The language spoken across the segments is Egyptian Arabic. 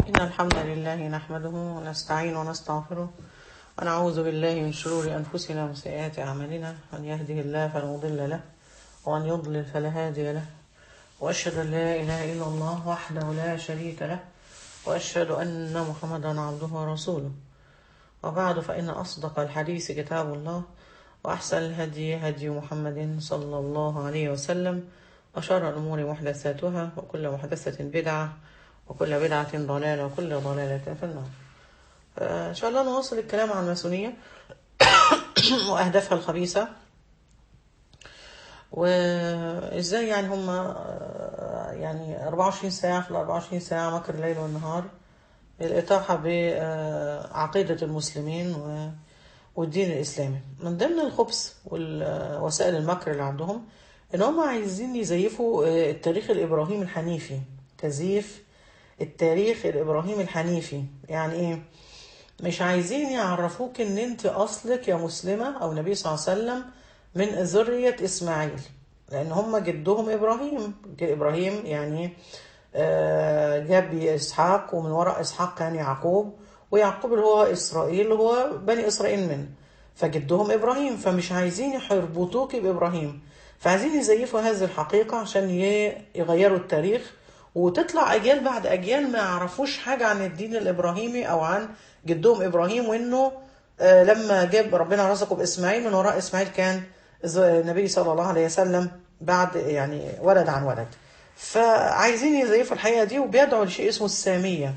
إن الحمد لله نحمده ونستعين ونستغفره ونعوذ بالله من شرور أنفسنا وسيئات أعمالنا من يهده الله فلا مضل له ومن يضلل فلا هادي له وأشهد أن لا إله إلا الله وحده لا شريك له وأشهد أن محمدا عبده ورسوله وبعد فإن أصدق الحديث كتاب الله وأحسن الهدي هدي محمد صلى الله عليه وسلم وشر الأمور محدثاتها وكل محدثة بدعة وكل بدعة ضلالة وكل ضلالة في النار إن شاء الله نواصل الكلام عن الماسونية وأهدافها الخبيثة وإزاي يعني هم يعني 24 ساعة في ال 24 ساعة مكر الليل والنهار الإطاحة بعقيدة المسلمين والدين الإسلامي من ضمن الخبث ووسائل المكر اللي عندهم إن هم عايزين يزيفوا التاريخ الإبراهيمي الحنيفي تزييف التاريخ الإبراهيمي الحنيفي يعني إيه؟ مش عايزين يعرفوك إن أنت أصلك يا مسلمة أو النبي صلى الله عليه وسلم من ذرية إسماعيل لأن هم جدهم إبراهيم إبراهيم يعني جاب إسحاق ومن وراء إسحاق كان يعقوب ويعقوب اللي هو إسرائيل هو بني إسرائيل منه فجدهم إبراهيم فمش عايزين يربطوك بإبراهيم فعايزين يزيفوا هذه الحقيقة عشان يغيروا التاريخ وتطلع أجيال بعد أجيال ما يعرفوش حاجة عن الدين الإبراهيمي أو عن جدهم إبراهيم وإنه لما جاب ربنا رزقه بإسماعيل من وراء إسماعيل كان النبي صلى الله عليه وسلم بعد يعني ولد عن ولد فعايزين يزيفوا الحقيقة دي وبيدعوا لشيء اسمه السامية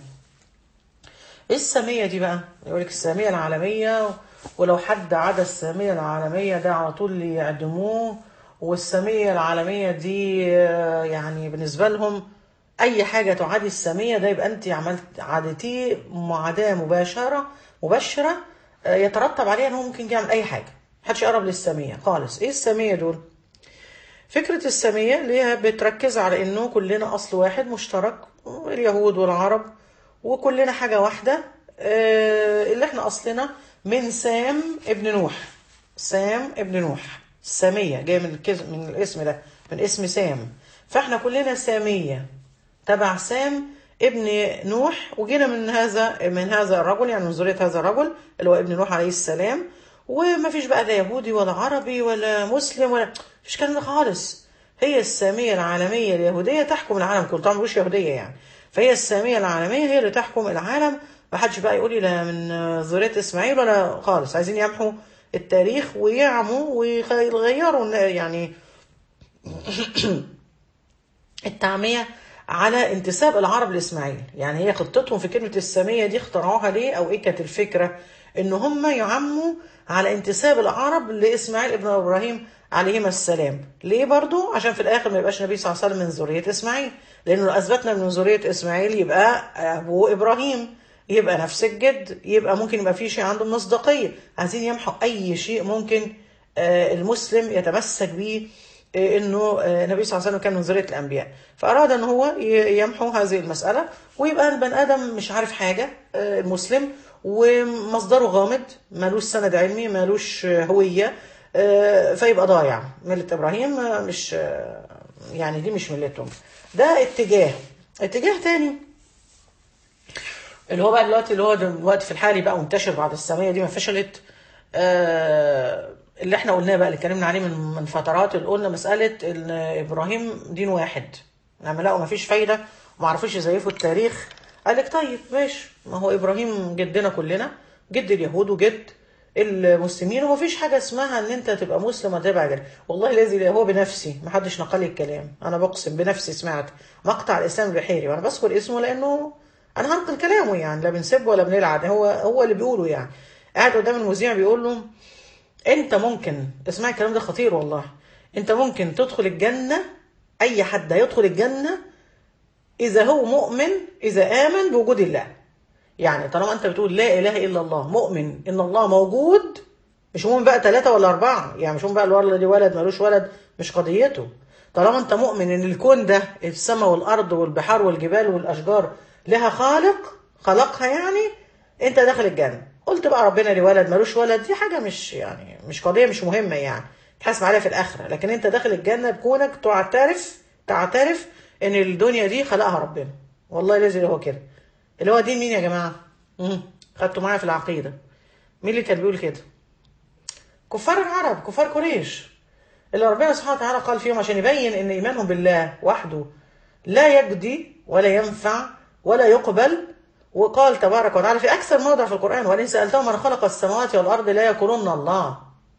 ايه السامية دي بقى يقول لك السامية العالمية ولو حد عدا السامية العالمية ده على طول يعدموه والسامية العالمية دي يعني بالنسبة لهم أي حاجة تعادي السامية ده يبقى أنت عملت عادتيه معاداة مباشرة مباشرة يترتب عليها أنه ممكن يعمل أي حاجة محدش يقرب للسامية خالص إيه السامية دول؟ فكرة السامية اللي هي بتركز على إنه كلنا أصل واحد مشترك اليهود والعرب وكلنا حاجة واحدة اللي احنا أصلنا من سام ابن نوح سام ابن نوح السامية جاية من من الاسم ده من اسم سام فاحنا كلنا سامية تبع سام ابن نوح وجينا من هذا من هذا الرجل يعني من ذرية هذا الرجل اللي هو ابن نوح عليه السلام وما فيش بقى لا يهودي ولا عربي ولا مسلم ولا مفيش كلام ده خالص هي السامية العالمية اليهودية تحكم العالم كله طبعا مش يهودية يعني فهي السامية العالمية هي اللي تحكم العالم ما حدش بقى يقول لي لا من ذرية إسماعيل ولا خالص عايزين يمحوا التاريخ ويعموا ويغيروا يعني التعمية على انتساب العرب لإسماعيل يعني هي خطتهم في كلمة السامية دي اخترعوها ليه أو إيه كانت الفكرة إن هم يعموا على انتساب العرب لإسماعيل ابن إبراهيم عليهما السلام ليه برضو عشان في الآخر ما يبقاش النبي صلى الله عليه وسلم من ذرية إسماعيل لأنه لو أثبتنا من ذرية إسماعيل يبقى أبوه إبراهيم يبقى نفس الجد يبقى ممكن يبقى في شيء عنده مصداقية عايزين يمحوا أي شيء ممكن المسلم يتمسك به انه النبي صلى الله عليه وسلم كان من ذريه الانبياء فاراد ان هو يمحو هذه المساله ويبقى البني ادم مش عارف حاجه المسلم ومصدره غامض مالوش سند علمي مالوش هويه فيبقى ضايع مله ابراهيم مش يعني دي مش ملتهم ده اتجاه اتجاه تاني اللي هو بقى دلوقتي اللي هو دلوقتي في الحالي بقى منتشر بعد الساميه دي ما فشلت اللي احنا قلناه بقى اللي اتكلمنا عليه من من فترات اللي قلنا مساله ان ابراهيم دين واحد لما لقوا ما فيش فايده وما عرفوش يزيفوا التاريخ قال لك طيب ماشي ما هو ابراهيم جدنا كلنا جد اليهود وجد المسلمين وما فيش حاجه اسمها ان انت تبقى مسلم وتبع جد والله الذي هو بنفسي ما حدش نقل لي الكلام انا بقسم بنفسي سمعت مقطع الاسلام البحيري وانا بذكر اسمه لانه انا هنقل كلامه يعني لا بنسبه ولا بنلعب هو هو اللي بيقوله يعني قاعد قدام المذيع بيقول له انت ممكن اسمع الكلام ده خطير والله انت ممكن تدخل الجنة اي حد هيدخل الجنة اذا هو مؤمن اذا امن بوجود الله يعني طالما انت بتقول لا اله الا الله مؤمن ان الله موجود مش مؤمن بقى ثلاثة ولا أربعة يعني مش مؤمن بقى الولد دي ولد ملوش ولد مش قضيته طالما انت مؤمن ان الكون ده السماء والارض والبحار والجبال والاشجار لها خالق خلقها يعني انت داخل الجنة قلت بقى ربنا لي ولد ملوش ولد دي حاجة مش يعني مش قضية مش مهمة يعني تحاسب عليها في الآخرة لكن انت داخل الجنة بكونك تعترف تعترف ان الدنيا دي خلقها ربنا والله الذي هو كده اللي هو دين مين يا جماعه امم خدتوا معايا في العقيده مين اللي كان بيقول كده كفار العرب كفار قريش اللي ربنا سبحانه وتعالى قال فيهم عشان يبين ان ايمانهم بالله وحده لا يجدي ولا ينفع ولا يقبل وقال تبارك وتعالى في اكثر موضع في القران ولئن سالتهم من خلق السماوات والارض لا يقولون الله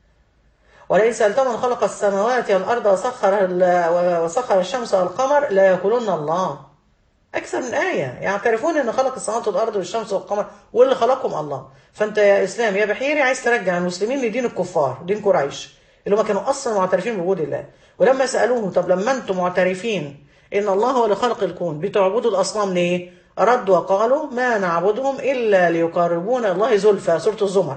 ولئن سالتهم من خلق السماوات والارض وسخر ال- وسخر الشمس والقمر لا يقولون الله اكثر من ايه يعترفون ان خلق السماوات والارض والشمس والقمر واللي خلقهم الله فانت يا اسلام يا بحيري عايز ترجع المسلمين لدين الكفار دين قريش اللي هم كانوا اصلا معترفين بوجود الله ولما سالوهم طب لما انتم معترفين ان الله هو اللي خلق الكون بتعبدوا الاصنام ليه ردوا وقالوا ما نعبدهم الا ليقربونا الله زلفى سوره الزمر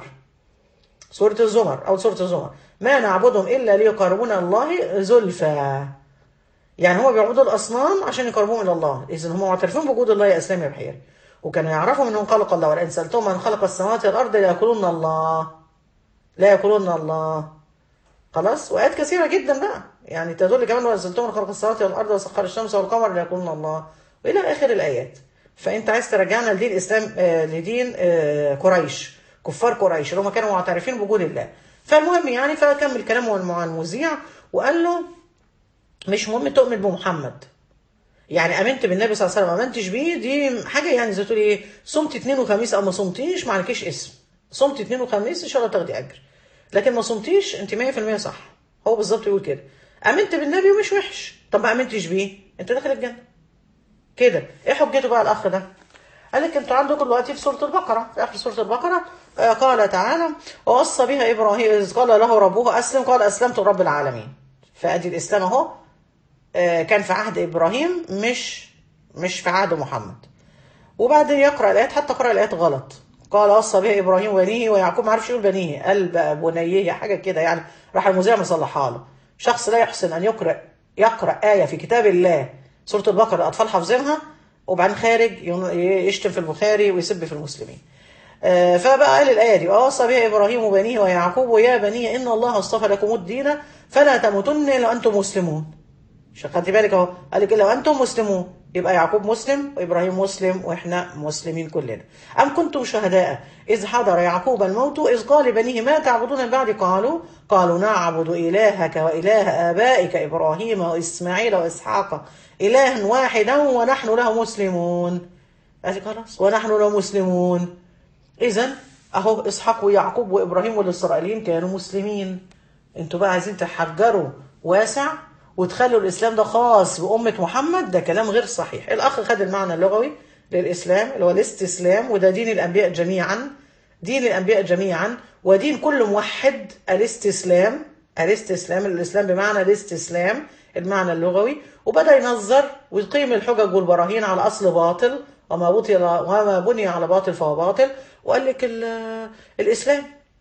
سورة الزمر أو سورة الزمر ما نعبدهم إلا ليقربونا الله زلفى يعني هو بيعبدوا الأصنام عشان يقربوهم إلى الله إذا هم معترفين بوجود الله يا إسلام يا بحير وكانوا يعرفوا منهم خلق الله ولئن سألتهم من خلق السماوات والأرض لا يقولون الله لا يقولون الله خلاص وآيات كثيرة جدا بقى يعني تدل كمان وإن سألتهم من خلق السماوات والأرض وسخر الشمس والقمر لا يقولون الله وإلى آخر الآيات فأنت عايز ترجعنا لدين الإسلام آه، لدين آه، قريش كفار قريش اللي هم كانوا معترفين بوجود الله فالمهم يعني فكمل كلامه مع المذيع وقال له مش مهم تؤمن بمحمد يعني امنت بالنبي صلى الله عليه وسلم ما امنتش بيه دي حاجه يعني زي تقول ايه صمت اثنين وخميس او ما صمتيش ما عليكيش اسم صمت اثنين وخميس ان شاء الله تاخدي اجر لكن ما صمتيش انت 100% صح هو بالظبط يقول كده امنت بالنبي ومش وحش طب ما امنتش بيه انت داخل الجنه كده ايه حجته بقى الاخ ده قال لك انتوا عندكم دلوقتي في سوره البقره في اخر سوره البقره آه، قال تعالى ووصى بها ابراهيم اذ قال له ربه اسلم قال اسلمت لرب العالمين فادي الاسلام اهو آه، كان في عهد ابراهيم مش مش في عهد محمد وبعدين يقرا الايات حتى قرا الايات غلط قال وصى بها ابراهيم بنيه ويعقوب ما عرفش يقول بنيه قال بقى بنيه حاجه كده يعني راح المذيع مصلحها له شخص لا يحسن ان يقرا يقرا ايه في كتاب الله سوره البقره الاطفال حافظينها وبعدين خارج ين- يشتم في البخاري ويسب في المسلمين آه، فبقى قال الآية دي ووصى بها إبراهيم بنيه ويعقوب يا بني إن الله اصطفى لكم الدين فلا تموتن إلا أنتم مسلمون عشان خدي بالك اهو قال لك لو انتم مسلمون يبقى يعقوب مسلم وابراهيم مسلم واحنا مسلمين كلنا ام كنتم شهداء اذ حضر يعقوب الموت اذ قال لبنيه ما تعبدون من بعد قالوا قالوا نعبد الهك واله ابائك ابراهيم واسماعيل واسحاق الها واحدا ونحن له مسلمون قال لك خلاص ونحن له مسلمون اذا اهو اسحاق ويعقوب وابراهيم والاسرائيليين كانوا مسلمين انتوا بقى عايزين تحجروا واسع وتخلوا الاسلام ده خاص بامه محمد ده كلام غير صحيح الاخ خد المعنى اللغوي للاسلام اللي هو الاستسلام وده دين الانبياء جميعا دين الانبياء جميعا ودين كل موحد الاستسلام الاستسلام الاسلام بمعنى الاستسلام المعنى اللغوي وبدا ينظر ويقيم الحجج والبراهين على اصل باطل وما بطل وما بني على باطل فهو باطل وقال لك ال- الاسلام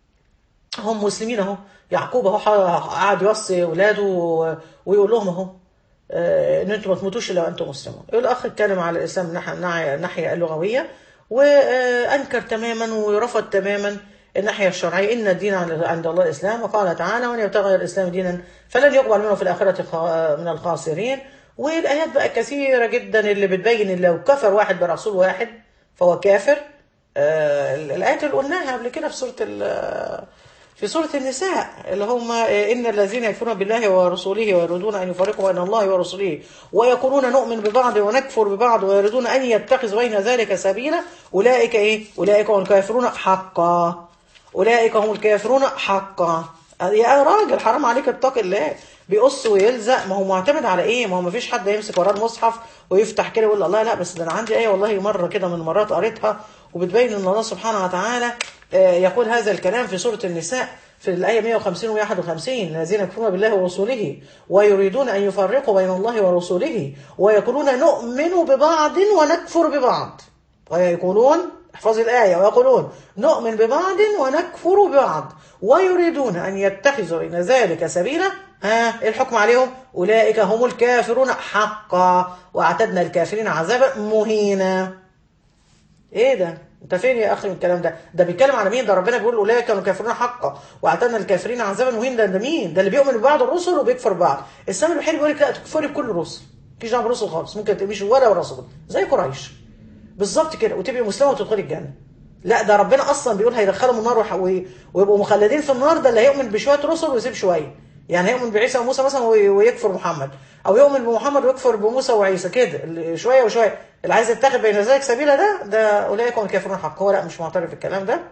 هم مسلمين اهو يعقوب اهو ح- قعد يوصي اولاده و- ويقول لهم اهو آه، ان انتم ما تموتوش الا وانتم مسلمون الاخ اتكلم على الاسلام من ناحيه الناحية- الناحيه اللغويه وانكر تماما ورفض تماما الناحيه الشرعيه ان الدين عند عند الله الاسلام وقال تعالى ومن يبتغي غير الاسلام دينا فلن يقبل منه في الاخره خا- من الخاسرين والايات بقى كثيره جدا اللي بتبين ان لو كفر واحد برسول واحد فهو كافر آه، الايات اللي قلناها قبل كده في سوره ال- في سورة النساء اللي هم إن الذين يكفرون بالله ورسوله ويريدون أن يفرقوا بين الله ورسوله ويقولون نؤمن ببعض ونكفر ببعض ويريدون أن يتخذوا بين ذلك سبيلا أولئك إيه؟ أولئك هم الكافرون حقا أولئك هم الكافرون حقا يا راجل حرام عليك اتق الله بيقص ويلزق ما هو معتمد على ايه ما هو ما فيش حد يمسك وراه المصحف ويفتح كده ويقول الله لا بس ده انا عندي ايه والله مره كده من المرات قريتها وبتبين ان الله سبحانه وتعالى آه، يقول هذا الكلام في سوره النساء في الآية 150 و 51 الذين يكفرون بالله ورسوله ويريدون أن يفرقوا بين الله ورسوله ويقولون نؤمن ببعض ونكفر ببعض ويقولون احفظ الآية ويقولون نؤمن ببعض ونكفر ببعض ويريدون أن يتخذوا بين ذلك سبيلا ها إيه الحكم عليهم أولئك هم الكافرون حقا وأعتدنا الكافرين عذابا مهينا ايه ده انت فين يا اخي من الكلام ده ده بيتكلم على مين ده ربنا بيقول اولئك كانوا كافرون حقا واعتدنا الكافرين عذابا مهينا ده, ده مين ده اللي بيؤمن ببعض الرسل وبيكفر بعض السلام الوحيد بيقول لك لا تكفري بكل الرسل مفيش دعوه بالرسل خالص ممكن تبقيش ولا رسول زي قريش بالظبط كده وتبقي مسلمه وتدخلي الجنه لا ده ربنا اصلا بيقول هيدخلهم النار وح- وي- ويبقوا مخلدين في النار ده اللي هيؤمن بشويه رسل ويسيب شويه يعني هيؤمن بعيسى وموسى مثلا وي- ويكفر محمد او يؤمن بمحمد ويكفر بموسى وعيسى كده اللي شويه وشويه اللي عايز يتخذ بين ذلك سبيلا ده ده اولئك هم الكافرون حق هو لا مش معترف بالكلام ده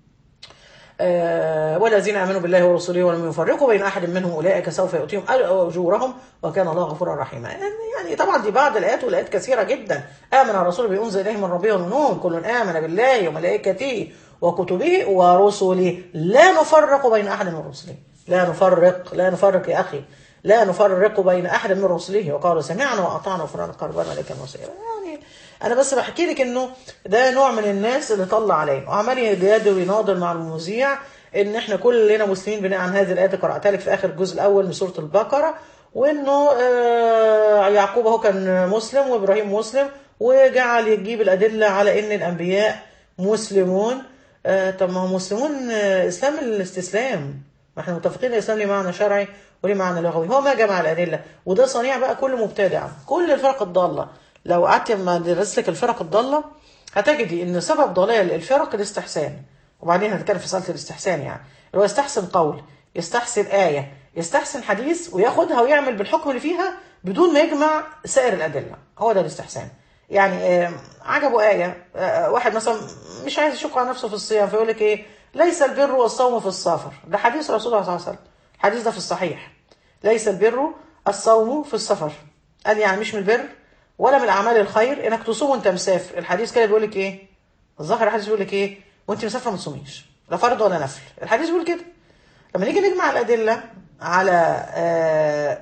آه، والذين امنوا بالله ورسوله ولم يفرقوا بين احد منهم اولئك سوف يؤتيهم اجورهم وكان الله غفورا رحيما يعني يعني طبعا دي بعض الايات والايات كثيره جدا امن الرسول بما انزل اليه من ربه والنور كل امن بالله وملائكته وكتبه ورسله لا نفرق بين احد من رسله لا نفرق لا نفرق يا اخي لا نفرق بين احد من رسله وقالوا سمعنا واطعنا وفرنا قربنا اليك المصير يعني انا بس بحكي لك انه ده نوع من الناس اللي طلع علينا وعمال يجادل ويناضل مع المذيع ان احنا كلنا مسلمين بناء عن هذه الايات اللي قراتها لك في اخر الجزء الاول من سوره البقره وانه آه، يعقوب هو كان مسلم وابراهيم مسلم وجعل يجيب الادله على ان الانبياء مسلمون آه، طب ما هو مسلمون آه، اسلام الاستسلام ما احنا متفقين الاسلام ليه معنى شرعي وليه معنى لغوي هو ما جمع الادله وده صنيع بقى كل مبتدع كل الفرق الضاله لو قعدت ما درست لك الفرق الضاله هتجدي ان سبب ضلال الفرق الاستحسان وبعدين هنتكلم في صلاه الاستحسان يعني اللي هو يستحسن قول يستحسن ايه يستحسن حديث وياخدها ويعمل بالحكم اللي فيها بدون ما يجمع سائر الادله هو ده الاستحسان يعني آه، عجبه آية آه، واحد مثلا مش عايز يشق على نفسه في الصيام فيقول لك إيه ليس البر والصوم في السفر ده حديث رسول الله صلى الله عليه وسلم الحديث ده في الصحيح ليس البر الصوم في السفر قال يعني مش من البر ولا من الاعمال الخير انك تصوم وانت مسافر الحديث كده بيقول لك ايه الظاهر الحديث بيقول لك ايه وانت مسافره ما تصوميش لا فرض ولا نفل الحديث بيقول كده لما نيجي نجمع الادله على آه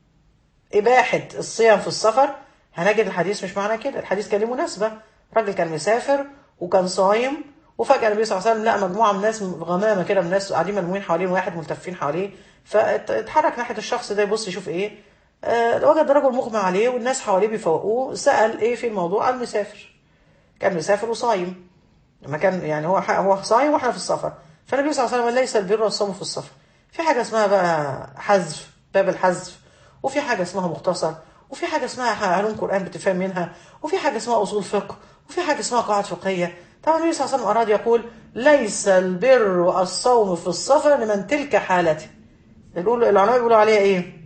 إباحة الصيام في السفر هنجد الحديث مش معنى كده الحديث كان له مناسبة راجل كان مسافر وكان صايم وفجأة النبي صلى الله عليه وسلم لقى مجموعة من الناس غمامة كده من الناس قاعدين ملمومين حواليه واحد ملتفين حواليه فاتحرك ناحية الشخص ده يبص يشوف ايه آه وجد رجل مغمى عليه والناس حواليه بيفوقوه سأل ايه في الموضوع قال مسافر كان مسافر وصايم لما كان يعني هو هو صايم واحنا في السفر فالنبي صلى الله عليه وسلم ليس البر والصوم في السفر في حاجة اسمها بقى حذف باب الحذف وفي حاجة اسمها مختصر وفي حاجة اسمها علوم قرآن بتفهم منها وفي حاجة اسمها أصول فقه وفي حاجة اسمها قواعد فقهية طبعا النبي صلى الله عليه وسلم أراد يقول ليس البر والصوم في السفر لمن تلك حالته يقول العلماء بيقولوا عليها ايه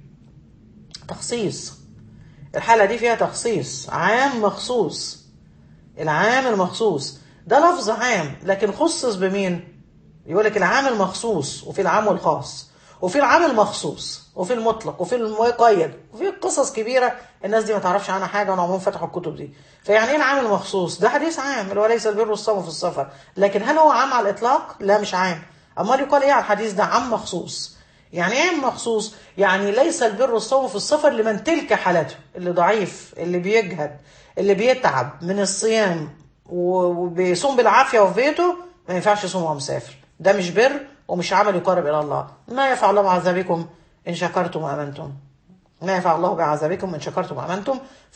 تخصيص الحالة دي فيها تخصيص عام مخصوص العام المخصوص ده لفظ عام لكن خصص بمين يقول لك العام المخصوص وفي العام والخاص وفي العام المخصوص وفي المطلق وفي المقيد وفي قصص كبيره الناس دي ما تعرفش عنها حاجه وانا عمرهم فتحوا الكتب دي فيعني ايه العام المخصوص ده حديث عام اللي هو ليس البر والصوم في السفر لكن هل هو عام على الاطلاق لا مش عام امال يقال ايه على الحديث ده عام مخصوص يعني ايه عام مخصوص يعني ليس البر والصوم في السفر لمن تلك حالته اللي ضعيف اللي بيجهد اللي بيتعب من الصيام وبيصوم بالعافيه وفي بيته ما ينفعش يصوم وهو مسافر ده مش بر ومش عمل يقرب الى الله ما يفعل الله بعذابكم ان شكرتم وامنتم ما يفعل الله بعذابكم ان شكرتم وامنتم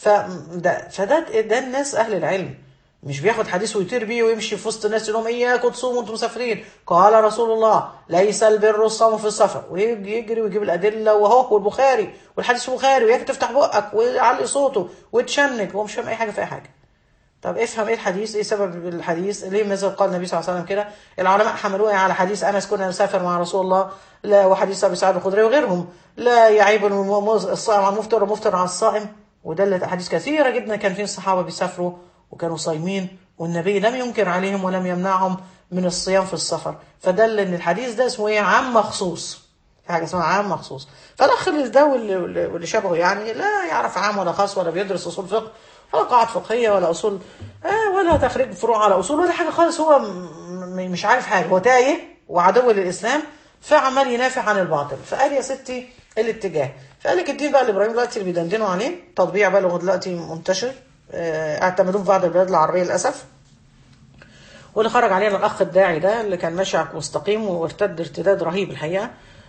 فده فده ده الناس اهل العلم مش بياخد حديث ويطير بيه ويمشي في وسط الناس يقول لهم اياكم تصوموا وانتم مسافرين قال رسول الله ليس البر الصوم في السفر ويجي يجري ويجيب الادله وهو والبخاري والحديث البخاري وياك تفتح بقك ويعلي صوته وتشنج وهو مش فاهم اي حاجه في اي حاجه طب افهم ايه الحديث ايه سبب الحديث ليه ماذا قال النبي صلى الله عليه وسلم كده العلماء حملوه على حديث انس كنا نسافر مع رسول الله لا وحديث ابي سعيد الخدري وغيرهم لا يعيب الصائم على المفطر والمفطر على الصائم ودلت احاديث كثيره جدا كان في الصحابه بيسافروا وكانوا صايمين والنبي لم ينكر عليهم ولم يمنعهم من الصيام في السفر فدل ان الحديث ده اسمه ايه عام مخصوص في حاجه اسمها عام مخصوص فالاخ اللي ده واللي, واللي شبهه يعني لا يعرف عام ولا خاص ولا بيدرس اصول فقه ولا قواعد فقهيه ولا اصول آه ولا تخريج فروع على اصول ولا حاجه خالص هو مش عارف حاجه هو تايه وعدو للاسلام فعمال ينافع عن الباطل فقال يا ستي الاتجاه فقال لك الدين بقى الابراهيم دلوقتي اللي بيدندنوا عليه تطبيع بقى لغه دلوقتي منتشر آه اعتمدوه في بعض البلاد العربيه للاسف واللي خرج علينا الاخ الداعي ده اللي كان ماشي على مستقيم وارتد ارتداد رهيب الحقيقه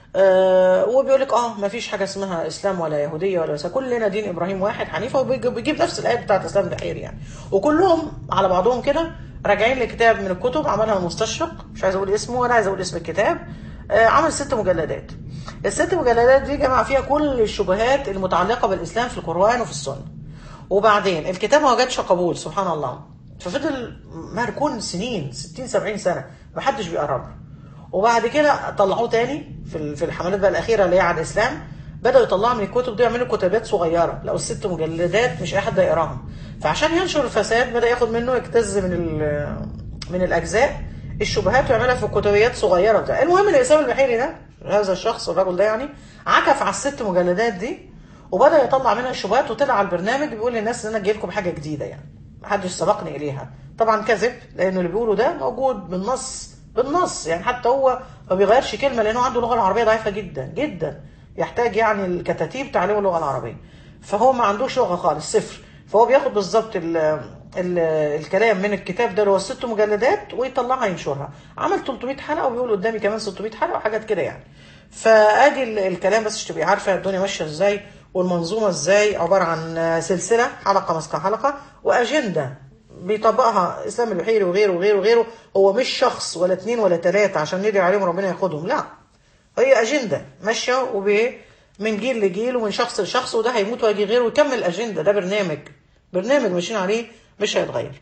آه وبيقول لك اه ما فيش حاجه اسمها اسلام ولا يهوديه ولا بس كلنا دين ابراهيم واحد حنيفه وبيجيب نفس الايه بتاعت الاسلام دحير يعني وكلهم على بعضهم كده راجعين لكتاب من الكتب عملها مستشرق مش عايز اقول اسمه ولا عايز اقول اسم الكتاب آه عمل ست مجلدات الست مجلدات دي جمع فيها كل الشبهات المتعلقه بالاسلام في القران وفي السنه وبعدين الكتاب ما وجدش قبول سبحان الله ففضل مركون سنين 60 70 سنه ما حدش بيقرب له وبعد كده طلعوه تاني في ال- في الحملات بقى الاخيره اللي هي على الاسلام بداوا يطلعوا من الكتب دي يعملوا كتابات صغيره لو الست مجلدات مش اي حد يقراهم فعشان ينشر الفساد بدا ياخد منه يجتز من ال- من الاجزاء الشبهات ويعملها في كتابيات صغيره بتاع المهم الاسلام البحيري ده هذا الشخص الرجل ده يعني عكف على الست مجلدات دي وبدا يطلع منها الشبهات وطلع على البرنامج بيقول للناس ان انا جاي لكم حاجه جديده يعني محدش سبقني اليها طبعا كذب لانه اللي بيقوله ده موجود بالنص بالنص يعني حتى هو ما بيغيرش كلمه لانه عنده اللغه العربيه ضعيفه جدا جدا يحتاج يعني الكتاتيب تعلمه اللغه العربيه فهو ما عندوش لغه خالص صفر فهو بياخد بالظبط ال ال الكلام من الكتاب ده اللي هو الست مجلدات ويطلعها ينشرها عمل 300 حلقه وبيقول قدامي كمان 600 حلقه وحاجات كده يعني فادي ال- الكلام بس عشان تبقي عارفه الدنيا ماشيه ازاي والمنظومه ازاي عباره عن سلسله حلقه ماسكه حلقه واجنده بيطبقها اسلام البحيري وغيره وغيره وغيره هو مش شخص ولا اتنين ولا تلاته عشان ندعي عليهم ربنا ياخدهم لا هي اجنده ماشيه وب من جيل لجيل ومن شخص لشخص وده هيموت ويجي غيره ويكمل الاجنده ده برنامج برنامج ماشيين عليه مش هيتغير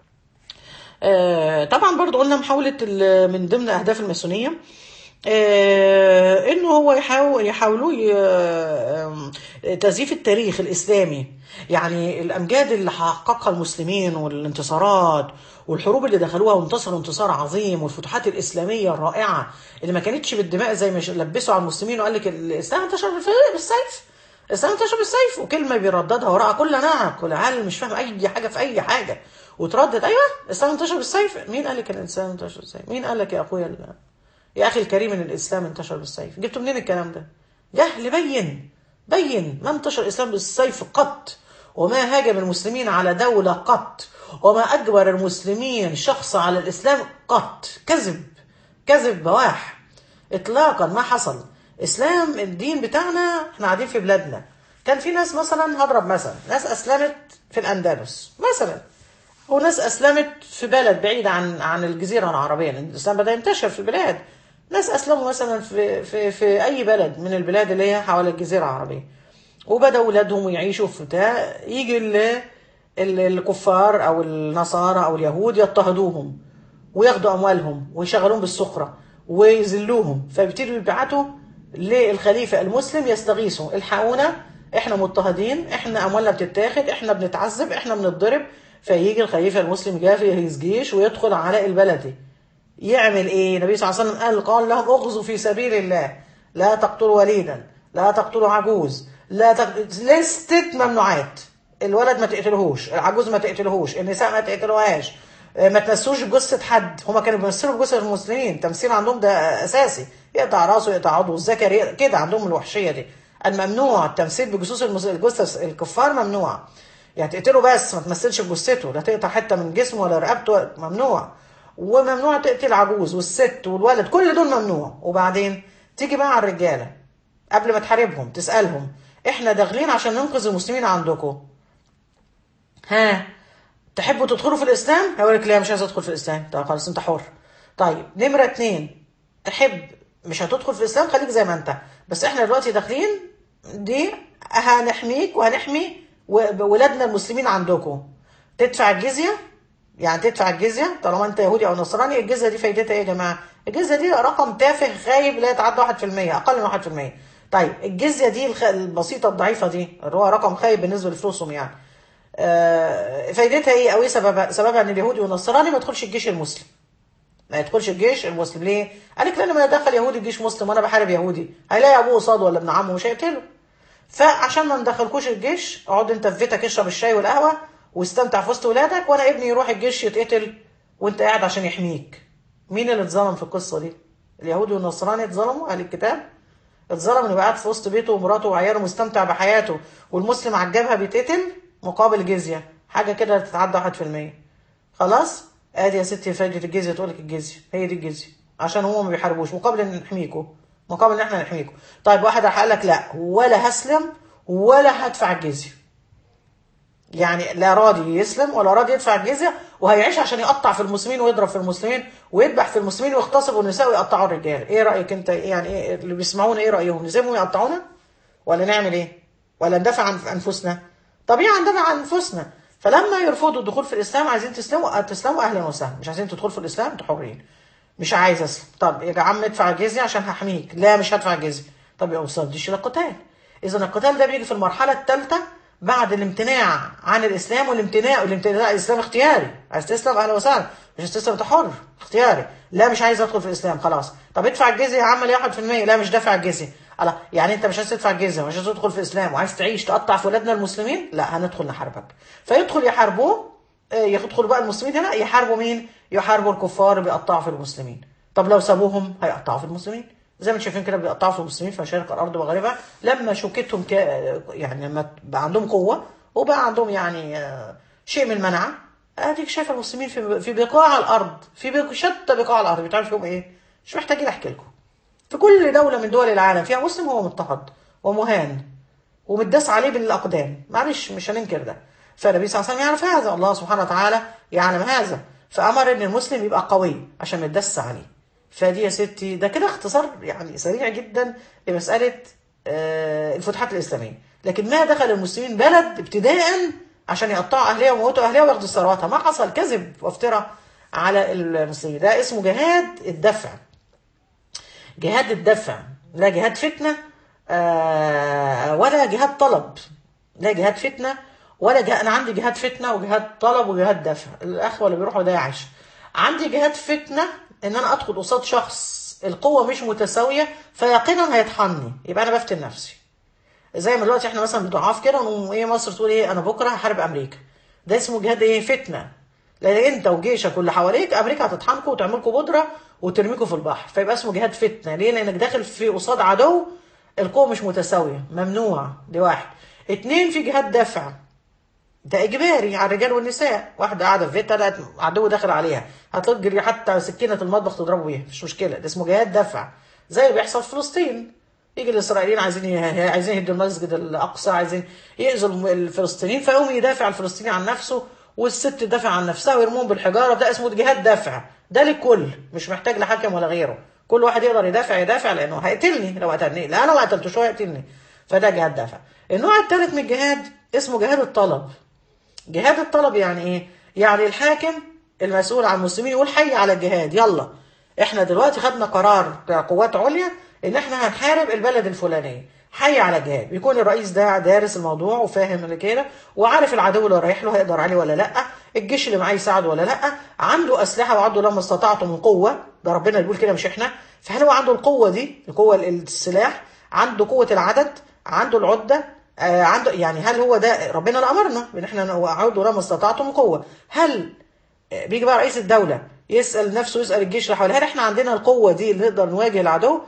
آه، طبعا برضو قلنا محاولة ال- من ضمن أهداف الماسونية آه، إنه هو يحاول يحاولوا ي- آه، تزييف التاريخ الإسلامي يعني الأمجاد اللي حققها المسلمين والانتصارات والحروب اللي دخلوها وانتصروا انتصار عظيم والفتوحات الإسلامية الرائعة اللي ما كانتش بالدماء زي ما ش- لبسوا على المسلمين وقال لك الإسلام انتشر بالف- بالسيف الإسلام انتشر بالسيف وكلمة بيرددها وراء كل نعم كل عالم مش فاهم أي حاجة في أي حاجة وتردد أيوه الإسلام انتشر بالسيف مين قال لك إن الإسلام انتشر بالسيف مين قال لك يا أخويا ال- يا أخي الكريم إن الإسلام انتشر بالسيف جبتوا منين الكلام ده جهل بين بين ما انتشر الإسلام بالسيف قط وما هاجم المسلمين على دولة قط وما أجبر المسلمين شخص على الإسلام قط كذب كذب بواح اطلاقا ما حصل اسلام الدين بتاعنا احنا قاعدين في بلادنا كان في ناس مثلا هضرب مثلا ناس اسلمت في الاندلس مثلا وناس اسلمت في بلد بعيد عن عن الجزيره العربيه لان الاسلام بدا ينتشر في البلاد ناس اسلموا مثلا في في في اي بلد من البلاد اللي هي حوالي الجزيره العربيه وبدا اولادهم يعيشوا في بتاع يجي ال- ال- الكفار او النصارى او اليهود يضطهدوهم وياخدوا اموالهم ويشغلوهم بالسخره ويذلوهم فيبتدوا يبعتوا للخليفه المسلم يستغيثوا الحقونا احنا مضطهدين احنا اموالنا بتتاخد احنا بنتعذب احنا بنتضرب فيجي الخليفه المسلم جاهز جيش ويدخل على البلد دي يعمل ايه النبي صلى الله عليه وسلم قال قال لهم اغزوا في سبيل الله لا تقتلوا وليدا لا تقتلوا عجوز لا تق... لستة ممنوعات الولد ما تقتلهوش العجوز ما تقتلهوش النساء ما تقتلوهاش آه، ما تمسوش بجثة حد هما كانوا بيمثلوا بجثة المسلمين تمثيل عندهم ده اساسي يقطع راسه يقطع عضو الذكر يقطع- كده عندهم الوحشية دي الممنوع التمثيل بجثث المس- الجثث الكفار ممنوع يعني تقتله بس ما تمثلش بجثته لا تقطع حته من جسمه ولا رقبته ممنوع وممنوع تقتل عجوز والست والولد كل دول ممنوع وبعدين تيجي بقى على الرجاله قبل ما تحاربهم تسالهم احنا داخلين عشان ننقذ المسلمين عندكم ها تحبوا تدخلوا في الاسلام هيقول لك لا مش عايز ادخل في الاسلام طب خلاص انت حر طيب نمره اتنين تحب مش هتدخل في الاسلام خليك زي ما انت بس احنا دلوقتي داخلين دي هنحميك وهنحمي و- ولادنا المسلمين عندكم تدفع الجزيه يعني تدفع الجزيه طالما انت يهودي او نصراني الجزيه دي فايدتها ايه يا جماعه؟ الجزيه دي رقم تافه غايب لا يتعدى 1% اقل من 1% طيب الجزيه دي الخ- البسيطه الضعيفه دي اللي هو رقم خايب بالنسبه لفلوسهم يعني آه، فايدتها ايه او ايه سببها؟ سببها ان اليهودي والنصراني ما يدخلش الجيش المسلم ما يدخلش الجيش المسلم ليه؟ قال لك لان ما يدخل يهودي الجيش مسلم وانا بحارب يهودي هيلاقي ابوه قصاده ولا ابن عمه مش هيقتله فعشان ما ندخلكوش الجيش اقعد انت في بيتك اشرب الشاي والقهوه واستمتع في وسط ولادك وانا ابني يروح الجيش يتقتل وانت قاعد عشان يحميك مين اللي اتظلم في القصه دي؟ اليهودي والنصراني اتظلموا اهل الكتاب اتظلم انه يبقى قاعد في وسط بيته ومراته وعياله مستمتع بحياته والمسلم على الجبهه بيتقتل مقابل جزيه حاجه كده تتعدى 1% خلاص ادي يا ستي فايده الجزيه تقول لك الجزيه هي دي الجزيه عشان هم ما بيحاربوش مقابل ان نحميكم مقابل ان احنا نحميكم طيب واحد راح قال لك لا ولا هسلم ولا هدفع الجزيه يعني لا راضي يسلم ولا راضي يدفع الجزيه وهيعيش عشان يقطع في المسلمين ويضرب في المسلمين ويذبح في المسلمين ويغتصبوا النساء ويقطعوا الرجال ايه رايك انت يعني ايه اللي بيسمعونا ايه رايهم نسيبهم يقطعونا ولا نعمل ايه ولا ندافع عن انفسنا طبيعي ندافع عن انفسنا فلما يرفضوا الدخول في الاسلام عايزين تسلموا تسلموا اهلا وسهلا مش عايزين تدخلوا في الاسلام انتوا حرين مش عايز اسلم طب يا عم ادفع الجزيه عشان هحميك لا مش هدفع الجزيه طب يا استاذ ديش الى القتال اذا القتال ده بيجي في المرحله الثالثه بعد الامتناع عن الاسلام والامتناع والامتناع الاسلام اختياري عايز تسلم اهلا وسهلا مش عايز تسلم انت حر اختياري لا مش عايز ادخل في الاسلام خلاص طب ادفع الجزيه يا عم ليه 1% لا مش دافع الجزيه الله يعني انت مش عايز تدفع الجزيه ومش عايز تدخل في الاسلام وعايز تعيش تقطع في ولادنا المسلمين لا هندخل نحاربك فيدخل يحاربوه آه، يدخلوا بقى المسلمين هنا يحاربوا مين يحاربوا الكفار بيقطعوا في المسلمين طب لو سابوهم هيقطعوا في المسلمين زي ما انتم شايفين كده بيقطعوا في المسلمين في مشارق الارض ومغاربها لما شوكتهم ك... يعني لما بقى عندهم قوه وبقى عندهم يعني آه، شيء من المنعه اديك شايف المسلمين في في بقاع الارض في بق... شتى بقاع الارض بتعرف فيهم ايه مش محتاجين احكي لكم في كل دوله من دول العالم فيها مسلم هو مضطهد ومهان ومتداس عليه بالاقدام معلش مش هننكر ده فالنبي صلى الله عليه وسلم يعرف هذا الله سبحانه وتعالى يعلم هذا فامر ان المسلم يبقى قوي عشان ما يتدس عليه فدي يا ستي ده كده اختصار يعني سريع جدا لمساله آه، الفتوحات الاسلاميه لكن ما دخل المسلمين بلد ابتداء عشان يقطعوا اهلها ويموتوا اهلها وياخدوا ثرواتها ما حصل كذب وافتراء على المسلمين ده اسمه جهاد الدفع جهاد الدفع لا جهاد فتنة آه ولا جهاد طلب لا جهاد فتنة ولا جهاد أنا عندي جهاد فتنة وجهاد طلب وجهاد دفع الأخوة اللي بيروحوا داعش عندي جهاد فتنة إن أنا أدخل قصاد شخص القوة مش متساوية فيقينا هيطحني يبقى أنا بفتن نفسي زي ما دلوقتي احنا مثلا ضعاف كده ونقوم ايه مصر تقول ايه انا بكره هحارب امريكا ده اسمه جهاد ايه فتنه لان انت وجيشك واللي حواليك امريكا هتطحنكم وتعملكم بودره وترميكم في البحر فيبقى اسمه جهاد فتنه ليه لانك داخل في قصاد عدو القوه مش متساويه ممنوع دي واحد اتنين في جهاد دفع ده اجباري على الرجال والنساء واحده قاعده في بيتها لقت عدو داخل عليها هتجري حتى سكينه المطبخ تضربه بيها مش مشكله ده اسمه جهاد دفع زي اللي بيحصل في فلسطين يجي الاسرائيليين عايزين يه- عايزين يهدوا المسجد الاقصى عايزين يأذوا الفلسطينيين فيقوم يدافع الفلسطيني عن نفسه والست تدافع عن نفسها ويرموهم بالحجاره ده اسمه جهاد دافع ده للكل مش محتاج لحاكم ولا غيره كل واحد يقدر يدافع يدافع لانه هيقتلني لو قتلني لا انا ما قتلتوش هو هيقتلني فده جهاد دافع النوع الثالث من الجهاد اسمه جهاد الطلب جهاد الطلب يعني ايه يعني الحاكم المسؤول عن المسلمين يقول حي على الجهاد يلا احنا دلوقتي خدنا قرار قوات عليا ان احنا هنحارب البلد الفلانيه حي على الجهاد بيكون الرئيس ده دارس الموضوع وفاهم اللي كده وعارف العدو اللي رايح له هيقدر عليه ولا لا الجيش اللي معاه يساعده ولا لا عنده اسلحه وعنده لما استطعتم من قوه ده ربنا بيقول كده مش احنا فهل هو عنده القوه دي القوه السلاح عنده قوه العدد عنده العده آه عنده يعني هل هو ده ربنا اللي امرنا ان احنا نعود لما استطعتم من قوه هل آه، بيجي بقى رئيس الدوله يسال نفسه يسال الجيش اللي حواليه هل احنا عندنا القوه دي اللي نقدر نواجه العدو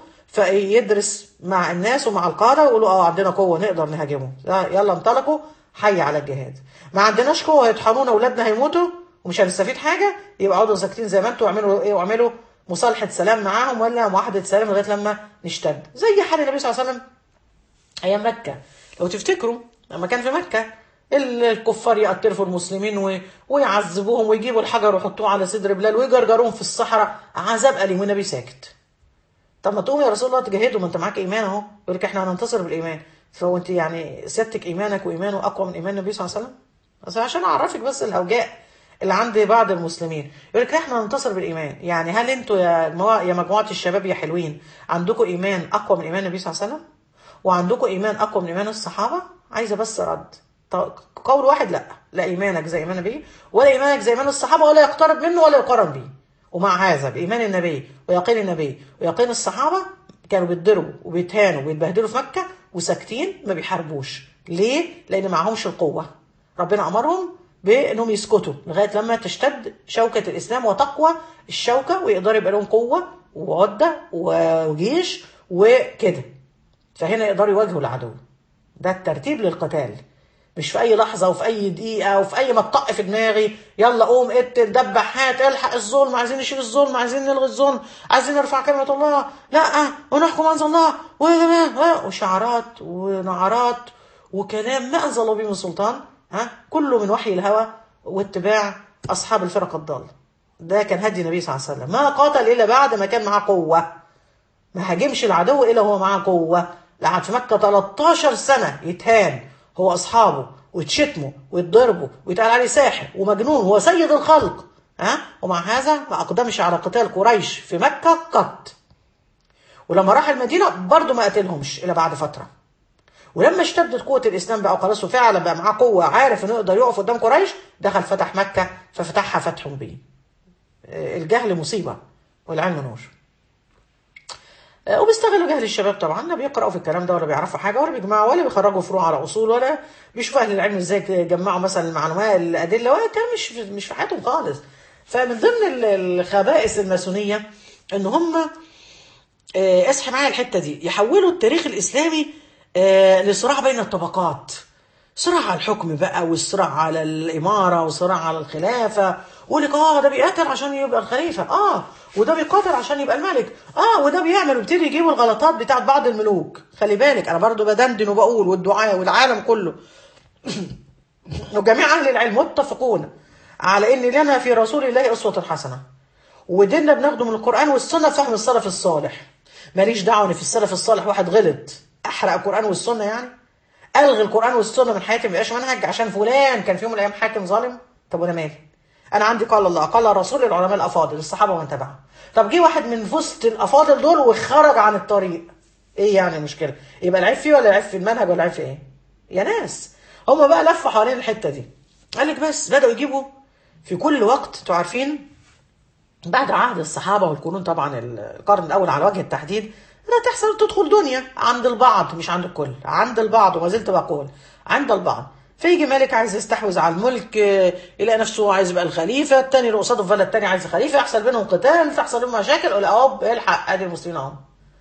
فيدرس مع الناس ومع القاده ويقولوا اه عندنا قوه نقدر نهاجمه آه، يلا انطلقوا حي على الجهاد ما عندناش قوه يطحنونا اولادنا هيموتوا ومش هنستفيد حاجه يبقى اقعدوا ساكتين زي ما انتوا واعملوا ايه واعملوا مصالحه سلام معاهم ولا معاهده سلام لغايه لما نشتد زي حال النبي صلى الله عليه وسلم ايام مكه لو تفتكروا لما كان في مكه الكفار يقتلوا في المسلمين و... ويعذبوهم ويجيبوا الحجر ويحطوه على صدر بلال ويجرجروهم في الصحراء عذاب اليم والنبي ساكت طب ما تقوم يا رسول الله تجاهدوا ما انت معاك ايمان اهو يقول لك احنا هننتصر بالايمان فهو انت يعني سيادتك ايمانك وايمانه اقوى من ايمان النبي صلى الله عليه وسلم بس عشان اعرفك بس الهوجاء اللي عند بعض المسلمين يقول لك لا احنا هننتصر بالايمان يعني هل انتوا يا مو... يا مجموعه الشباب يا حلوين عندكم ايمان اقوى من ايمان النبي صلى الله عليه وسلم وعندكم ايمان اقوى من ايمان الصحابه عايزه بس رد طب قول واحد لا لا ايمانك زي ايمان النبي ولا ايمانك زي ايمان الصحابه ولا يقترب منه ولا يقارن به ومع هذا بايمان النبي ويقين النبي ويقين الصحابه كانوا بيتضربوا وبيتهانوا وبيتبهدلوا في مكه وساكتين ما بيحاربوش ليه لان معهمش القوه ربنا امرهم بانهم يسكتوا لغايه لما تشتد شوكه الاسلام وتقوى الشوكه ويقدر يبقى لهم قوه وعده وجيش وكده فهنا يقدروا يواجهوا العدو ده الترتيب للقتال مش في اي لحظه وفي اي دقيقه وفي اي ما تطق في دماغي يلا قوم اقتل دبح هات الحق الظلم عايزين نشيل الظلم عايزين نلغي الظلم عايزين نرفع كلمه الله لا ونحكم انزل الله وجماعة وشعارات ونعرات وكلام ما انزل الله به من سلطان ها كله من وحي الهوى واتباع اصحاب الفرق الضاله ده كان هدي النبي صلى الله عليه وسلم ما قاتل الا بعد ما كان معاه قوه ما هاجمش العدو الا هو معاه قوه قعد في مكه 13 سنه يتهان هو اصحابه ويتشتموا ويتضربوا ويتقال عليه ساحر ومجنون هو سيد الخلق ها ومع هذا ما اقدمش على قتال قريش في مكه قط ولما راح المدينه برضه ما قتلهمش الا بعد فتره ولما اشتدت قوه الاسلام بقى خلاص وفعلا بقى معاه قوه عارف انه يقدر يقف قدام قريش دخل فتح مكه ففتحها فتح مبين الجهل مصيبه والعلم نور وبيستغلوا جهل الشباب طبعا لا بيقراوا في الكلام ده ولا بيعرفوا حاجه ولا بيجمعوا ولا بيخرجوا فروع على اصول ولا بيشوفوا اهل العلم ازاي يجمعوا مثلا المعلومات الادله ولا كان مش مش في حياتهم خالص فمن ضمن الخبائث الماسونيه ان هم اصحى معايا الحته دي يحولوا التاريخ الاسلامي لصراع بين الطبقات صراع على الحكم بقى والصراع على الاماره وصراع على الخلافه ويقول لك اه ده بيقاتل عشان يبقى الخليفه اه وده بيقاتل عشان يبقى الملك اه وده بيعمل ويبتدي يجيبوا الغلطات بتاعت بعض الملوك خلي بالك انا برضو بدندن وبقول والدعاء والعالم كله وجميع اهل العلم متفقون على ان لنا في رسول الله اسوه حسنه وديننا بناخده من القران والسنه فهم السلف الصالح ماليش دعوه ان في السلف الصالح واحد غلط احرق القران والسنه يعني الغي القران والسنه من حياتي ما يبقاش منهج عشان فلان كان في يوم من الايام حاكم ظالم طب وانا مالي انا عندي قال الله قال الرسول العلماء الافاضل الصحابه ومن تبعهم طب جه واحد من وسط الافاضل دول وخرج عن الطريق ايه يعني المشكله يبقى العيب فيه ولا العيب في المنهج ولا العيب في ايه يا ناس هم بقى لفوا حوالين الحته دي قال لك بس بداوا يجيبوا في كل وقت انتوا عارفين بعد عهد الصحابه والقرون طبعا القرن الاول على وجه التحديد لا تحصل تدخل دنيا عند البعض مش عند الكل عند البعض وما زلت بقول عند البعض فيجي ملك عايز يستحوذ على الملك يلاقي نفسه عايز يبقى الخليفه الثاني اللي قصاده في بلد ثاني عايز خليفه يحصل بينهم قتال تحصل بينهم مشاكل يقول اهو الحق ادي المسلمين اهو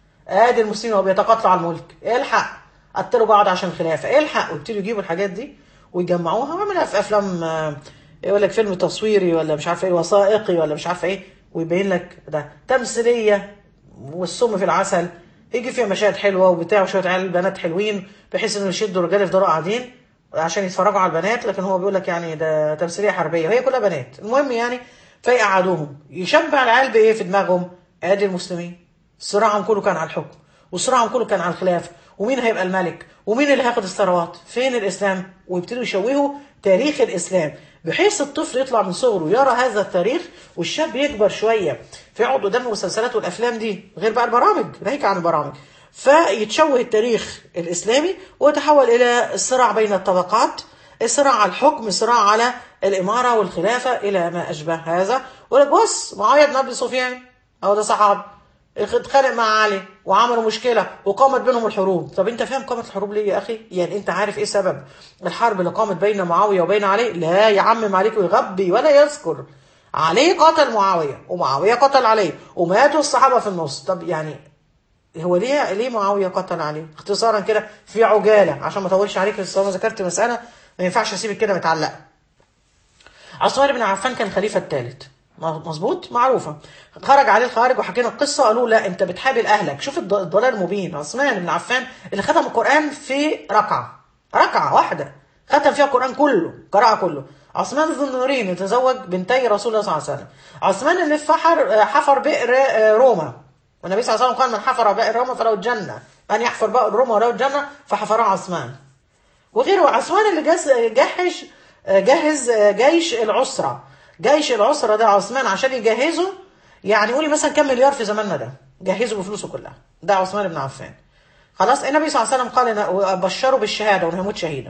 ادي المسلمين اهو بيتقاتلوا على الملك الحق قتلوا بعض عشان خلافه الحق ويبتدوا يجيبوا الحاجات دي ويجمعوها ويعملها في افلام يقول لك فيلم تصويري ولا مش عارف ايه وثائقي ولا مش عارف ايه ويبين لك ده تمثيليه والسم في العسل يجي فيها مشاهد حلوه وبتاع وشويه عيال بنات حلوين بحيث انه يشدوا الرجاله يفضلوا قاعدين عشان يتفرجوا على البنات لكن هو بيقول لك يعني ده تمثيليه حربيه وهي كلها بنات المهم يعني فيقعدوهم يشبع العيال بايه في دماغهم ادي المسلمين صراعهم كله كان على الحكم وصراعهم كله كان على الخلافه ومين هيبقى الملك ومين اللي هياخد الثروات فين الاسلام ويبتدوا يشوهوا تاريخ الاسلام بحيث الطفل يطلع من صغره يرى هذا التاريخ والشاب يكبر شويه فيقعد قدام المسلسلات والافلام دي غير بقى البرامج ناهيك عن البرامج فيتشوه التاريخ الاسلامي ويتحول الى الصراع بين الطبقات الصراع على الحكم الصراع على الاماره والخلافه الى ما اشبه هذا ولك بص معاويه بن ابي سفيان اهو ده صحابي اتخانق مع علي وعملوا مشكله وقامت بينهم الحروب طب انت فاهم قامت الحروب ليه يا اخي يعني انت عارف ايه سبب الحرب اللي قامت بين معاويه وبين علي لا يعمم عليك ويغبي ولا يذكر علي قتل معاويه ومعاويه قتل علي وماتوا الصحابه في النص طب يعني هو ليه ليه معاويه قتل عليه اختصارا كده في عجاله عشان ما اطولش عليك بس انا ذكرت مساله ما ينفعش اسيبك كده متعلقه عثمان بن عفان كان الخليفه الثالث مظبوط معروفه خرج عليه الخوارج وحكينا القصه قالوا لا انت بتحابل اهلك شوف الضلال المبين عثمان بن عفان اللي ختم القران في ركعه ركعه واحده ختم فيها القران كله قراءه كله عثمان ذو النورين يتزوج بنتي رسول الله صلى الله عليه وسلم عثمان اللي فحر حفر بئر روما والنبي صلى الله عليه وسلم قال من حفر بئر روما فله الجنه من يحفر بئر روما وله الجنه فحفرها عثمان وغيره عثمان اللي جهز جهز جيش العسره جيش العسرة ده عثمان عشان يجهزه يعني قولي مثلا كم مليار في زماننا ده جهزه بفلوسه كلها ده عثمان بن عفان خلاص النبي صلى الله عليه وسلم قال بشروا بالشهادة وانه يموت شهيدا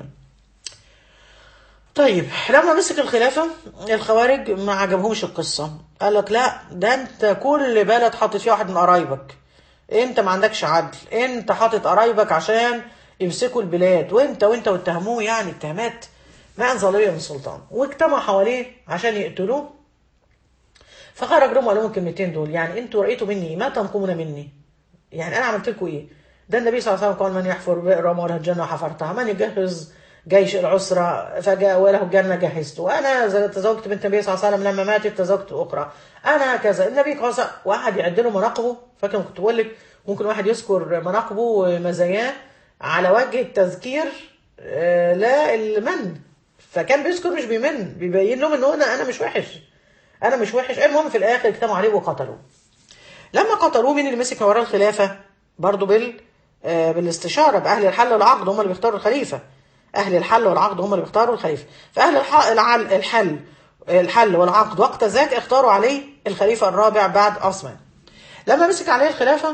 طيب لما مسك الخلافة الخوارج ما عجبهمش القصة قال لك لا ده انت كل بلد حاطط فيها واحد من قرايبك انت ما عندكش عدل انت حاطط قرايبك عشان يمسكوا البلاد وانت وانت واتهموه يعني اتهامات ما أنزل به من سلطان واجتمع حواليه عشان يقتلوه فخرج لهم وقال لهم الكلمتين دول يعني انتوا رأيتوا مني ما تنقمون مني يعني انا عملت لكم ايه ده النبي صلى الله عليه وسلم قال من يحفر بئر وله الجنه حفرتها من يجهز جيش العسرة فجاء وله الجنة جهزته وأنا تزوجت بنت النبي صلى الله عليه وسلم لما ماتت تزوجت أخرى أنا كذا النبي قال واحد يعد له مناقبه فاكر كنت بقول لك ممكن واحد يذكر مناقبه ومزاياه على وجه التذكير لا المن فكان بيذكر مش بيمن بيبين لهم ان انا انا مش وحش انا مش وحش المهم في الاخر اجتمعوا عليه وقتلوه لما قتلوه مين اللي مسك وراه الخلافه برضه بال بالاستشاره باهل الحل والعقد هم اللي بيختاروا الخليفه اهل الحل والعقد هم اللي بيختاروا الخليفه فاهل الح- العل- الحل الحل والعقد وقت ذاك اختاروا عليه الخليفه الرابع بعد عثمان لما مسك عليه الخلافه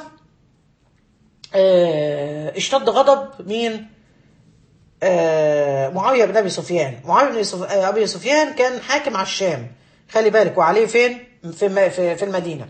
آه، اشتد غضب مين آه، معاويه بن ابي سفيان معاويه بن سف- آه، ابي سفيان كان حاكم على الشام خلي بالك وعليه فين في الم- في في المدينه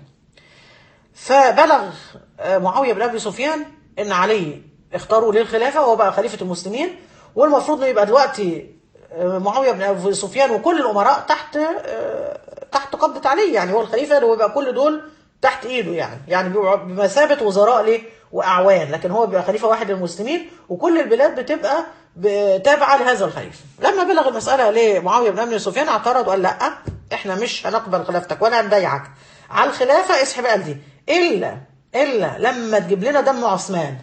فبلغ آه، معاويه بن ابي سفيان ان علي اختاروا للخلافه وهو بقى خليفه المسلمين والمفروض انه يبقى دلوقتي آه، معاويه بن ابي سفيان وكل الامراء تحت آه، تحت قبضه علي يعني هو الخليفه اللي هو يبقى كل دول تحت ايده يعني يعني بيبقوا بمثابه وزراء ليه واعوان لكن هو بيبقى خليفه واحد للمسلمين وكل البلاد بتبقى ب- تابعه لهذا الخليفه لما بلغ المساله لمعاويه بن ابي سفيان اعترض وقال لا احنا مش هنقبل خلافتك ولا هنبايعك على الخلافه اسحب قال دي الا الا لما تجيب لنا دم عثمان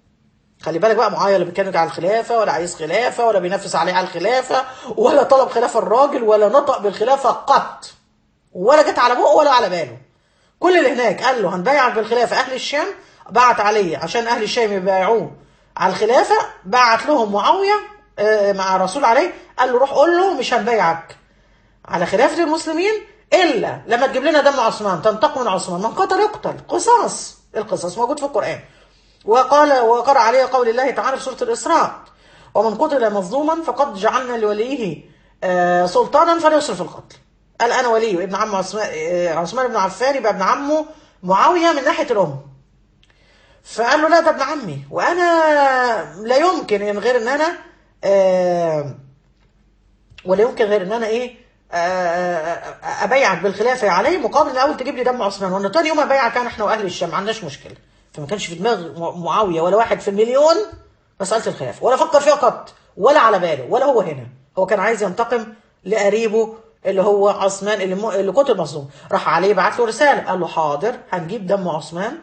خلي بالك بقى معاويه لا بيتكلم على الخلافه ولا عايز خلافه ولا بينافس عليه على الخلافه ولا طلب خلافه الراجل ولا نطق بالخلافه قط ولا جت على بقه ولا على باله كل اللي هناك قال له هنبايعك بالخلافه اهل الشام بعت عليه عشان اهل الشام يبايعوه على الخلافه بعت لهم معاويه آه، مع الرسول عليه قال له روح قول له مش هنبايعك على خلافه المسلمين الا لما تجيب لنا دم عثمان تنتقم من عثمان من قتل يقتل قصاص القصاص موجود في القران وقال وقرأ عليه قول الله تعالى في سورة الإسراء ومن قتل مظلوما فقد جعلنا لوليه آه، سلطانا فليسرف في القتل قال أنا ولي ابن عم عثمان آه، عثمان بن عفان يبقى ابن عمه معاوية من ناحية الأم فقال له لا ده ابن عمي وأنا لا يمكن إن غير إن أنا آه، ولا يمكن غير ان انا ايه آه، آه، ابيعك بالخلافه عليه مقابل الاول تجيب لي دم عثمان وان تاني يوم ابيعك انا احنا واهل الشام ما عندناش مشكله فما كانش في دماغ م- معاويه ولا واحد في المليون مساله الخلافه ولا فكر فيها قط ولا على باله ولا هو هنا هو كان عايز ينتقم لقريبه اللي هو عثمان اللي, م... اللي قتل مظلوم راح عليه بعت له رساله قال له حاضر هنجيب دم عثمان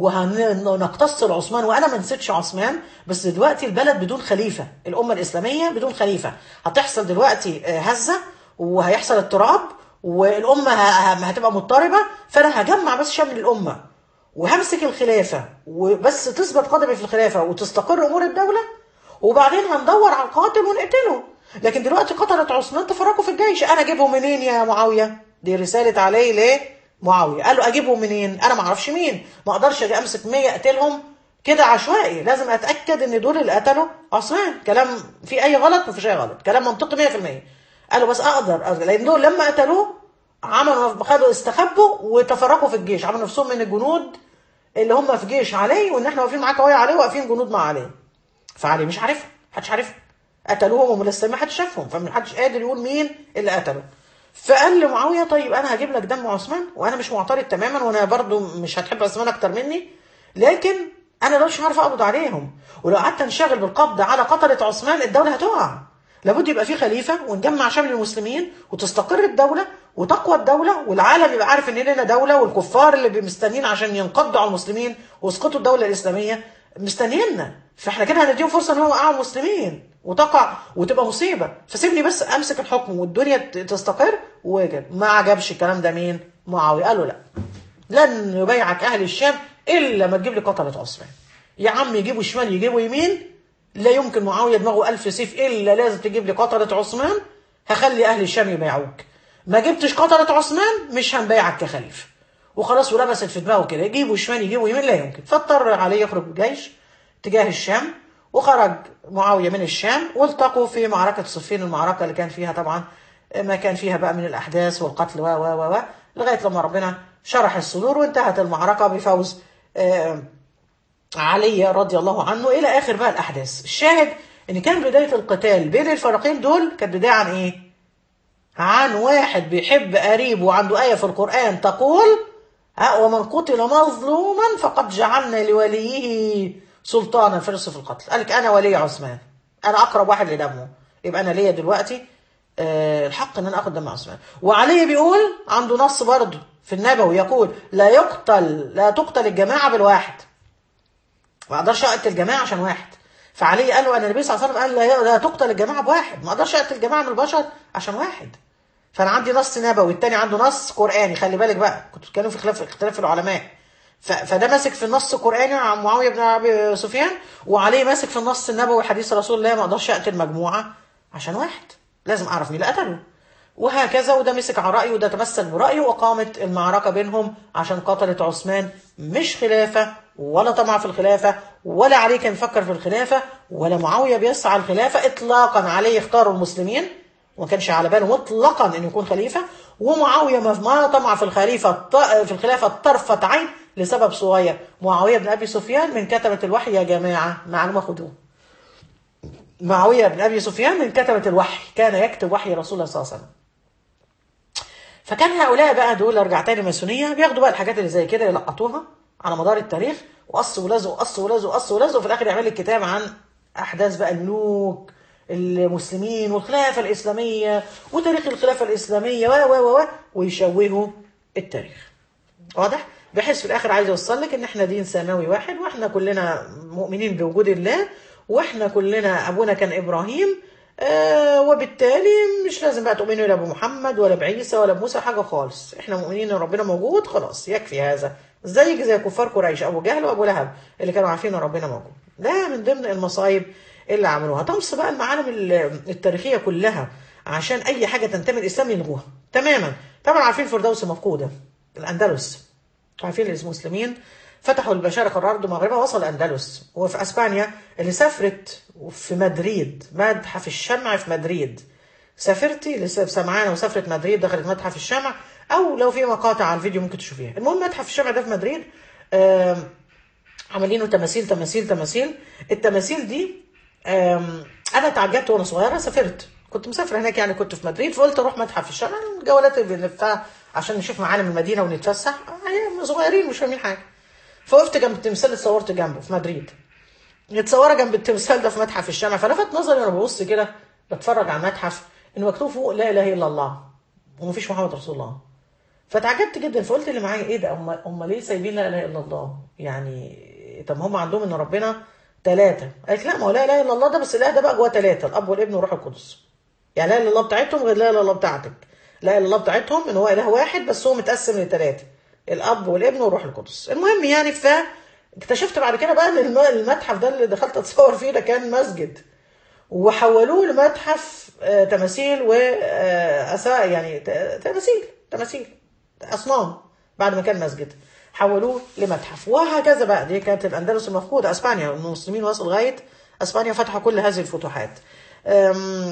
وهنقتص عثمان وانا ما نسيتش عثمان بس دلوقتي البلد بدون خليفه الامه الاسلاميه بدون خليفه هتحصل دلوقتي آه، هزه وهيحصل اضطراب والامه ه- ه- هتبقى مضطربه فانا هجمع بس شمل الامه وهمسك الخلافه وبس تثبت قدمي في الخلافه وتستقر امور الدوله وبعدين هندور على القاتل ونقتله لكن دلوقتي قتلت عثمان تفرقوا في الجيش انا اجيبهم منين يا معاويه دي رساله عليه ليه معاويه قال له اجيبهم منين انا ما اعرفش مين ما اقدرش اجي امسك 100 اقتلهم كده عشوائي لازم اتاكد ان دول اللي قتلوا عثمان كلام في اي غلط ما فيش اي غلط كلام منطقي 100% قال له بس اقدر أقدر. لان دول لما قتلوه عملوا خدوا استخبوا وتفرقوا في الجيش عملوا نفسهم من الجنود اللي هم في جيش علي وان احنا واقفين معاك قوي عليه واقفين جنود مع علي فعلي مش عارفهم محدش عارفهم قتلوهم وملثمين محدش شافهم فمحدش قادر يقول مين اللي قتله فقال لمعاويه طيب انا هجيب لك دم عثمان وانا مش معترض تماما وانا برضو مش هتحب عثمان اكتر مني لكن انا لو مش عارف اقبض عليهم ولو قعدت انشغل بالقبض على قتله عثمان الدوله هتقع لابد يبقى في خليفه ونجمع شمل المسلمين وتستقر الدوله وتقوى الدوله والعالم يبقى عارف ان لنا دوله والكفار اللي مستنيين عشان ينقضوا على المسلمين ويسقطوا الدوله الاسلاميه مستنيينا فاحنا كده هنديهم فرصه ان هم يوقعوا المسلمين وتقع وتبقى مصيبه فسيبني بس امسك الحكم والدنيا ت- تستقر وجد ما عجبش الكلام ده مين معاويه قال له لا لن يبايعك اهل الشام الا ما تجيب لي قتله عثمان يا عم يجيبوا شمال يجيبوا يمين لا يمكن معاويه دماغه ألف سيف الا لازم تجيب لي قتله عثمان هخلي اهل الشام يبايعوك ما جبتش قتله عثمان مش هنبايعك كخليفه وخلاص ولبست في دماغه كده يجيبوا شمال يجيبوا يمين لا يمكن فاضطر عليه يخرج بجيش تجاه الشام وخرج معاويه من الشام والتقوا في معركه صفين المعركه اللي كان فيها طبعا ما كان فيها بقى من الاحداث والقتل و و و و لغايه لما ربنا شرح الصدور وانتهت المعركه بفوز آه، علي رضي الله عنه الى اخر بقى الاحداث الشاهد ان كان بدايه القتال بين الفريقين دول كانت بدايه عن ايه عن واحد بيحب قريبه وعنده آية في القرآن تقول ها ومن قتل مظلوما فقد جعلنا لوليه سلطانا في نصف القتل قال لك أنا ولي عثمان أنا أقرب واحد لدمه يبقى أنا ليا دلوقتي آه، الحق ان انا اخد دم عثمان وعلي بيقول عنده نص برضه في النبوي يقول لا يقتل لا تقتل الجماعه بالواحد ما اقدرش اقتل جماعه عشان واحد فعلي قال له ان النبي صلى الله عليه وسلم قال لا, لا تقتل الجماعه بواحد ما اقدرش اقتل جماعه من البشر عشان واحد فانا عندي نص نبوي التاني عنده نص قراني خلي بالك بقى كنت بتتكلم في خلاف اختلاف العلماء ف- فده ماسك في النص القراني عن معاويه بن ابي سفيان وعليه ماسك في النص النبوي حديث رسول الله ما اقدرش اقتل مجموعه عشان واحد لازم اعرف مين اللي قتله وهكذا وده مسك على رايه وده تمسك برايه وقامت المعركه بينهم عشان قتلت عثمان مش خلافه ولا طمع في الخلافه ولا عليه كان يفكر في الخلافه ولا معاويه بيسعى الخلافه اطلاقا عليه يختاروا المسلمين وما كانش على باله مطلقا انه يكون خليفه ومعاويه ما ما طمع في الخليفه الط- في الخلافه طرفه عين لسبب صغير معاويه بن ابي سفيان من كتبه الوحي يا جماعه معلومه خدوه معاويه بن ابي سفيان من كتبه الوحي كان يكتب وحي رسول الله صلى الله عليه وسلم فكان هؤلاء بقى دول ارجع تاني ماسونيه بياخدوا بقى الحاجات اللي زي كده يلقطوها على مدار التاريخ وقص ولزق وقص ولزق وقص ولزق وفي الاخر يعمل لك كتاب عن احداث بقى الملوك المسلمين والخلافه الاسلاميه وتاريخ الخلافه الاسلاميه و و و ويشوهوا التاريخ واضح بحيث في الاخر عايز اوصل لك ان احنا دين سماوي واحد واحنا كلنا مؤمنين بوجود الله واحنا كلنا ابونا كان ابراهيم آه وبالتالي مش لازم بقى تؤمنوا لا بمحمد ولا بعيسى ولا بموسى حاجه خالص احنا مؤمنين ان ربنا موجود خلاص يكفي هذا زي زي كفار قريش ابو جهل وابو لهب اللي كانوا عارفين ان ربنا موجود ده من ضمن المصايب اللي عملوها طمس بقى المعالم ال- التاريخيه كلها عشان اي حاجه تنتمي للاسلام يلغوها تماما طبعا عارفين الفردوس مفقوده الاندلس عارفين المسلمين فتحوا المشارق الارض ومغربها وصل الاندلس وفي اسبانيا اللي سافرت في مدريد متحف الشمع في مدريد سافرتي لسه سمعانه وسافرت مدريد دخلت متحف الشمع او لو في مقاطع على الفيديو ممكن تشوفيها المهم متحف الشمع ده في مدريد آم، عاملينه تماثيل تماثيل تماثيل التماثيل دي آم، انا اتعجبت وانا صغيره سافرت كنت مسافره هناك يعني كنت في مدريد فقلت اروح متحف الشمع الجولات اللي بنلفها عشان نشوف معالم المدينه ونتفسح يعني صغيرين مش فاهمين حاجه فوقفت جنب التمثال اتصورت جنبه في مدريد متصوره جنب التمثال ده في متحف الشمع فلفت نظري وانا ببص كده بتفرج على المتحف انه مكتوب فوق لا اله الا الله ومفيش محمد رسول الله فتعجبت جدا فقلت اللي معايا ايه ده هم هم ليه سايبين لا اله الا الله يعني طب هم عندهم ان ربنا ثلاثه قالت لا ما هو لا اله الا الله ده بس الاله ده بقى جواه ثلاثه الاب والابن والروح القدس يعني لا اله الا الله بتاعتهم غير لا اله الا الله بتاعتك لا اله الا الله بتاعتهم ان هو اله واحد بس هو متقسم لثلاثه الاب والابن والروح القدس المهم يعني ف اكتشفت بعد كده بقى ان الم- المتحف ده اللي دخلت اتصور فيه ده كان مسجد وحولوه لمتحف آه، تماثيل و آه، أسا- يعني ت- تماثيل تماثيل اصنام بعد ما كان مسجد حولوه لمتحف وهكذا بقى دي كانت الاندلس المفقوده اسبانيا المسلمين وصلوا لغايه اسبانيا فتحوا كل هذه الفتوحات أم،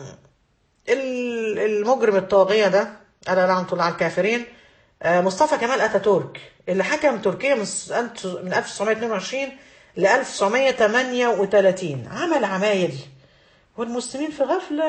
ال- المجرم الطاغيه ده انا لعنه الله على الكافرين آه، مصطفى كمال اتاتورك اللي حكم تركيا من س- أنت- من 1922 ل 1938 عمل عمايل والمسلمين في غفلة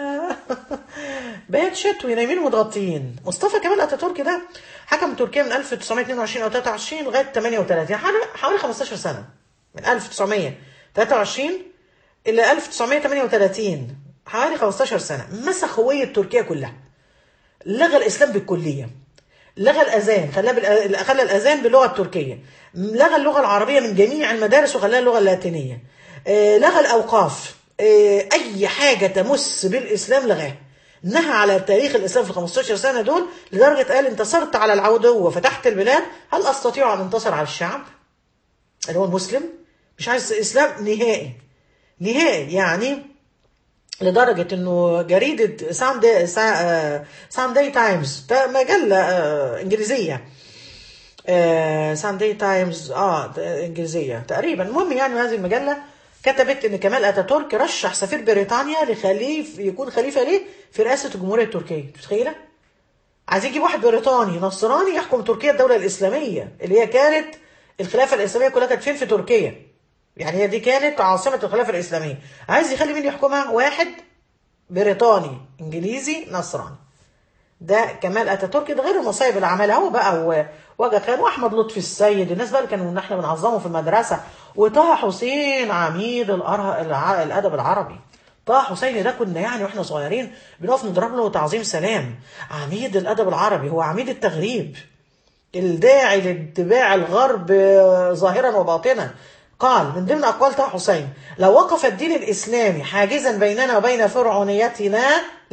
بيت شتوي نايمين ومتغطيين مصطفى كمال اتاتورك ده حكم تركيا من 1922 او 23 لغايه 38 حوالي- حوالي 15 سنه من 1923 الى 1938 حوالي 15 سنه مسخ هويه تركيا كلها لغى الاسلام بالكليه لغى الاذان خلاه بال... خلى الاذان باللغه التركيه لغى اللغه العربيه من جميع المدارس وخلاها اللغه اللاتينيه آه، لغى الاوقاف آه، اي حاجه تمس بالاسلام لغاها نهى على تاريخ الاسلام في 15 سنه دول لدرجه قال انتصرت على العدو وفتحت البلاد هل استطيع ان انتصر على الشعب اللي هو المسلم مش عايز اسلام نهائي نهائي يعني لدرجة انه جريدة ساندي ساندي تايمز ده مجلة آه، انجليزية ساندي تايمز اه ده انجليزية تقريبا المهم يعني هذه المجلة كتبت ان كمال اتاتورك رشح سفير بريطانيا لخليف يكون خليفة ليه في رئاسة الجمهورية التركية متخيلة؟ عايزين يجيب واحد بريطاني نصراني يحكم تركيا الدولة الإسلامية اللي هي كانت الخلافة الإسلامية كلها كانت فين في تركيا يعني هي دي كانت عاصمة الخلافة الإسلامية عايز يخلي مين يحكمها واحد بريطاني إنجليزي نصراني ده كمال اتاتورك ده غير المصايب اللي عملها هو بقى و- وجا خان واحمد لطفي السيد الناس بقى اللي كانوا احنا بنعظمه في المدرسه وطه حسين عميد الأره- الع- الادب العربي طه حسين ده كنا يعني واحنا صغيرين بنقف نضرب له تعظيم سلام عميد الادب العربي هو عميد التغريب الداعي لاتباع الغرب ظاهرا وباطنا قال من ضمن أقوال طه حسين لو وقف الدين الإسلامي حاجزا بيننا وبين فرعونيتنا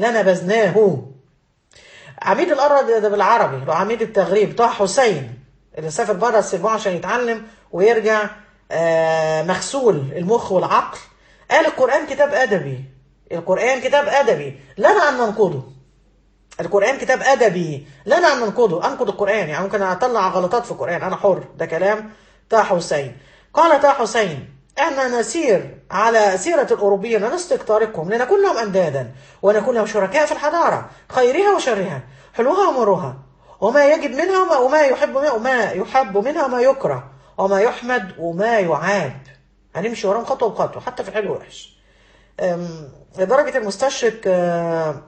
لنبذناه عميد الأرض بالعربي لو عميد التغريب طه حسين اللي سافر بره السيبوع عشان يتعلم ويرجع آه، مغسول المخ والعقل قال القرآن كتاب أدبي القرآن كتاب أدبي لنا أن ننقضه القرآن كتاب أدبي لنا أن ننقضه أنقض القرآن يعني ممكن أطلع غلطات في القرآن أنا حر ده كلام طه حسين قال طه حسين احنا نسير على سيرة الأوروبيين ونسلك طريقهم لنكون لهم أندادا ونكون لهم شركاء في الحضارة خيرها وشرها حلوها ومرها وما يجب منها وما, وما يحب منها وما يحب منها وما يكره وما يحمد وما يعاب هنمشي وراهم خطوة بخطوة حتى في الحلو والوحش أم، لدرجة المستشرق آه،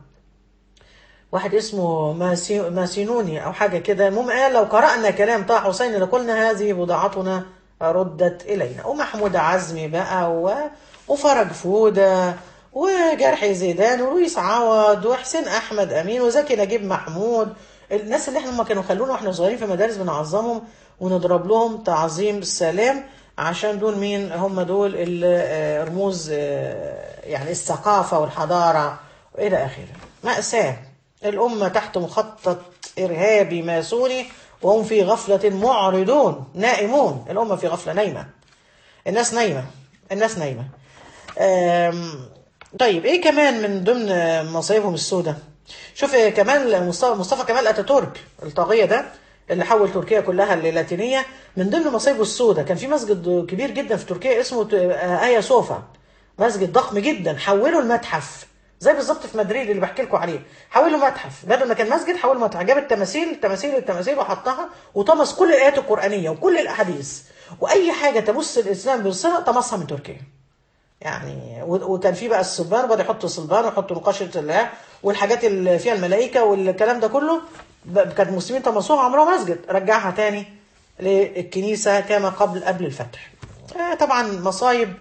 واحد اسمه ماسي- ماسينوني او حاجه كده المهم قال لو قرانا كلام طه حسين لقلنا هذه بضاعتنا ردت الينا ومحمود عزمي بقى و... وفرج فوده وجرحي زيدان ولويس عوض وحسين احمد امين وزكي نجيب محمود الناس اللي احنا هم كانوا خلونا واحنا صغيرين في مدارس بنعظمهم ونضرب لهم تعظيم السلام عشان دول مين هم دول ال- آه، رموز آه، يعني الثقافه والحضاره والى اخره مأساة الأمة تحت مخطط إرهابي ماسوني وهم في غفلة معرضون نائمون الأمة في غفلة نايمة الناس نايمة الناس نايمة أم، طيب ايه كمان من ضمن مصايبهم السوداء شوف إيه كمان مصطفى, مصطفى كمال اتاتورك الطاغية ده اللي حول تركيا كلها للاتينية من ضمن مصايبه السوداء كان في مسجد كبير جدا في تركيا اسمه ت- آه، آيا صوفا مسجد ضخم جدا حوله المتحف زي بالظبط في مدريد اللي بحكي لكم عليه حوله متحف بدل ما كان مسجد حوله متحف جاب التماثيل التماثيل التماثيل وحطها وطمس كل الايات القرانيه وكل الاحاديث واي حاجه تمس الاسلام بالصله طمسها من تركيا يعني و- وكان في بقى الصلبان وبدا يحطوا صلبان ويحطوا نقاشة الله والحاجات اللي فيها الملائكة والكلام ده كله ب- كانت المسلمين طمسوها عمرها مسجد رجعها تاني للكنيسة كما قبل قبل الفتح آه طبعا مصايب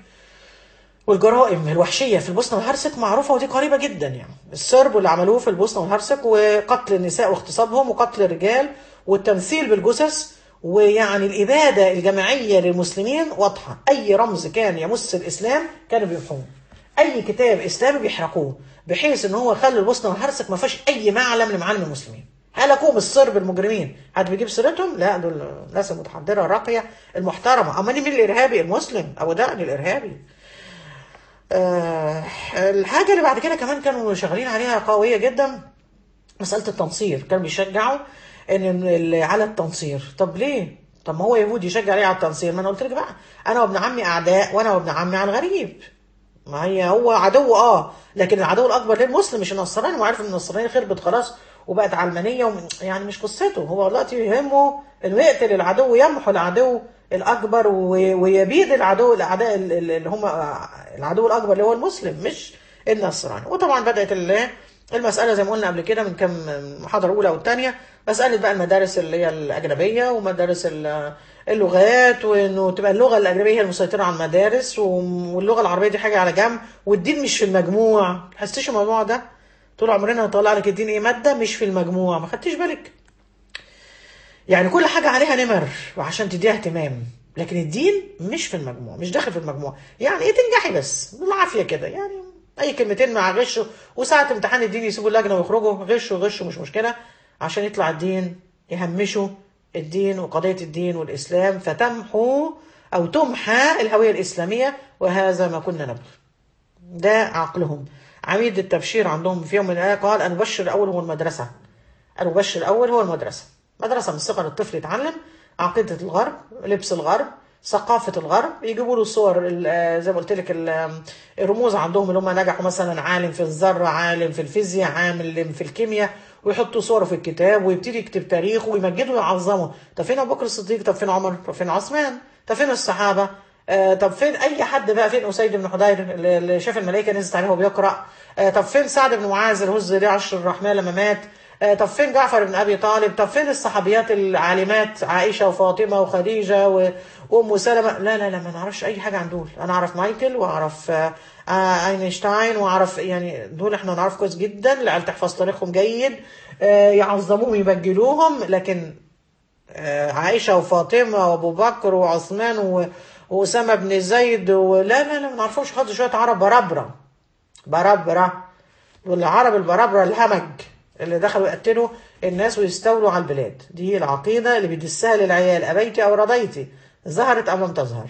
والجرائم الوحشية في البوسنة والهرسك معروفة ودي قريبة جدا يعني السرب اللي عملوه في البوسنة والهرسك وقتل النساء واغتصابهم وقتل الرجال والتمثيل بالجثث ويعني الإبادة الجماعية للمسلمين واضحة أي رمز كان يمس الإسلام كانوا بيمحوه أي كتاب إسلامي بيحرقوه بحيث إن هو خلى البوسنة والهرسك ما فيهاش أي معلم لمعالم المسلمين هلكوهم الصرب المجرمين حد بيجيب سيرتهم لا دول الناس المتحضرة الراقية المحترمة أما مين الإرهابي المسلم أبو دقن الإرهابي آه الحاجة اللي بعد كده كمان كانوا شغالين عليها قوية جدا مسألة التنصير كانوا بيشجعوا ان ال- على التنصير طب ليه؟ طب ما هو يهودي يشجع عليه على التنصير ما انا قلت لك بقى انا وابن عمي اعداء وانا وابن عمي عن غريب ما هي هو عدو اه لكن العدو الاكبر للمسلم مش النصراني وعارف ان النصرانيه خربت خلاص وبقت علمانيه وم... يعني مش قصته هو دلوقتي يهمه انه يقتل العدو يمحو العدو الاكبر و... ويبيد العدو الاعداء ال- ال- اللي هم العدو الاكبر اللي هو المسلم مش النصراني وطبعا بدات ال- المساله زي ما قلنا قبل كده من كام محاضره اولى والثانيه مساله بقى المدارس اللي هي الاجنبيه ومدارس ال- اللغات وانه تبقى اللغه الاجنبيه هي المسيطره على المدارس و- واللغه العربيه دي حاجه على جنب والدين مش في المجموع حسيتش الموضوع ده طول عمرنا نطلع لك الدين ايه ماده مش في المجموع ما خدتيش بالك يعني كل حاجة عليها نمر وعشان تديها اهتمام لكن الدين مش في المجموع مش داخل في المجموع يعني ايه تنجحي بس بالعافية كده يعني اي كلمتين مع غش وساعة امتحان الدين يسيبوا اللجنة ويخرجوا غش وغش مش مشكلة عشان يطلع الدين يهمشوا الدين وقضية الدين والإسلام فتمحو أو تمحى الهوية الإسلامية وهذا ما كنا نبغي ده عقلهم عميد التبشير عندهم في يوم من الأيام قال المبشر الأول هو المدرسة المبشر الأول هو المدرسة مدرسة من صغر الطفل يتعلم عقيدة الغرب لبس الغرب ثقافة الغرب يجيبوا له صور ال- زي ما قلت لك ال- الرموز عندهم اللي هم نجحوا مثلا عالم في الذرة عالم في الفيزياء عالم في الكيمياء ويحطوا صوره في الكتاب ويبتدي يكتب تاريخه ويمجده ويعظمه طب فين ابو بكر الصديق طب فين عمر طب فين عثمان طب فين الصحابه آه طب فين اي حد بقى فين اسيد بن حضير اللي اللي شاف الملائكه نزلت عليه وهو بيقرا آه طب فين سعد بن معاذ الهز ليه عشر الرحمن لما مات آه طب فين جعفر بن ابي طالب طب فين الصحابيات العالمات عائشه وفاطمه وخديجه و- وام سلمه لا لا لا ما نعرفش اي حاجه عن دول انا اعرف مايكل واعرف آه آه اينشتاين واعرف يعني دول احنا نعرف كويس جدا العيال تحفظ تاريخهم جيد آه يعظموهم يبجلوهم لكن آه، عائشة وفاطمة وأبو بكر وعثمان و- وأسامة بن زيد ولا لا لا ما نعرفوش خالص شوية عرب بربرة بربرة والعرب البربرة الهمج اللي دخلوا يقتلوا الناس ويستولوا على البلاد دي العقيدة اللي بيدسها للعيال أبيتي أو رضيتي ظهرت أم لم تظهر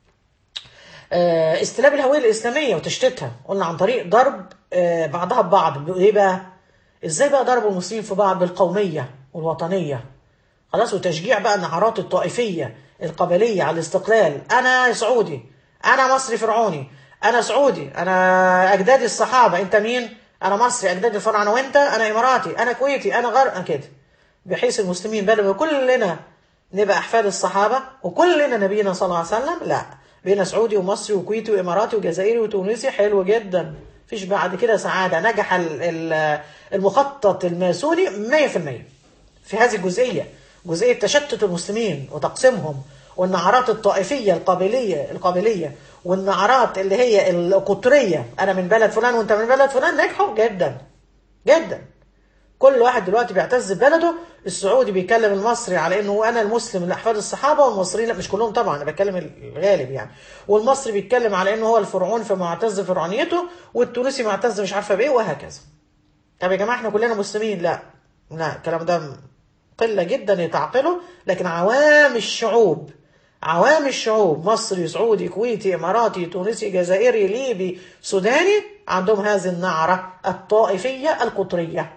آه، استلاب الهوية الإسلامية وتشتيتها قلنا عن طريق ضرب آه، بعضها ببعض إيه بقى؟ إزاي بقى ضربوا المسلمين في بعض بالقومية والوطنية خلاص وتشجيع بقى النعرات الطائفية القبلية على الاستقلال أنا سعودي أنا مصري فرعوني أنا سعودي أنا أجدادي الصحابة أنت مين؟ أنا مصري أجدادي الفراعنة وأنت أنا إماراتي أنا كويتي أنا غر كده بحيث المسلمين بدأوا كلنا نبقى أحفاد الصحابة وكلنا نبينا صلى الله عليه وسلم لا بقينا سعودي ومصري وكويتي وإماراتي وجزائري وتونسي حلو جدا مفيش بعد كده سعادة نجح ال- ال- المخطط الماسوني 100% في هذه الجزئية جزئية تشتت المسلمين وتقسيمهم والنعرات الطائفية القابلية القابلية والنعرات اللي هي القطرية أنا من بلد فلان وأنت من بلد فلان نجحوا جدا جدا كل واحد دلوقتي بيعتز ببلده السعودي بيكلم المصري على انه انا المسلم اللي احفاد الصحابه والمصريين لا مش كلهم طبعا انا بتكلم الغالب يعني والمصري بيتكلم على انه هو الفرعون فمعتز بفرعونيته والتونسي معتز مش عارفه بايه وهكذا طب يا جماعه احنا كلنا مسلمين لا لا الكلام ده قله جدا يتعقله لكن عوام الشعوب عوام الشعوب مصري سعودي كويتي اماراتي تونسي جزائري ليبي سوداني عندهم هذه النعره الطائفيه القطريه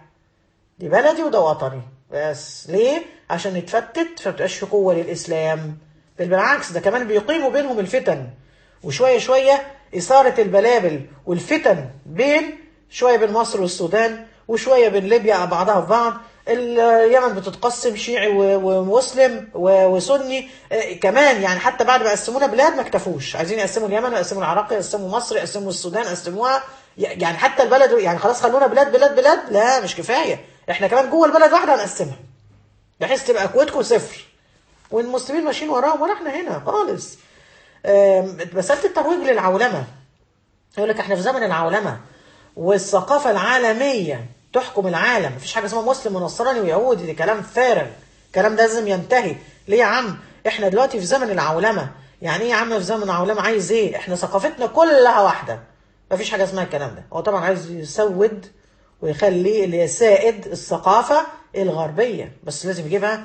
دي بلدي وده وطني بس ليه عشان نتفتت فمتبقاش في قوه للاسلام بل بالعكس ده كمان بيقيموا بينهم الفتن وشويه شويه اثاره البلابل والفتن بين شويه بين مصر والسودان وشويه بين ليبيا بعضها في بعض اليمن بتتقسم شيعي و- ومسلم و- وسني آه، كمان يعني حتى بعد ما قسمونا بلاد ما اكتفوش عايزين يقسموا اليمن ويقسموا العراق يقسموا مصر يقسموا السودان يقسموها يعني حتى البلد يعني خلاص خلونا بلاد بلاد بلاد لا مش كفايه احنا كمان جوه البلد واحده هنقسمها بحيث تبقى قوتكم صفر والمسلمين ماشيين وراهم ولا احنا هنا خالص آم، مساله الترويج للعولمه يقول لك احنا في زمن العولمه والثقافه العالميه تحكم العالم مفيش حاجه اسمها مسلم ونصراني ويهودي ده كلام فارغ الكلام ده لازم ينتهي ليه يا عم احنا دلوقتي في زمن العولمه يعني ايه يا عم في زمن العولمه عايز ايه احنا ثقافتنا كلها واحده مفيش حاجه اسمها الكلام ده هو طبعا عايز يسود ويخلي اللي يسائد الثقافه الغربيه بس لازم يجيبها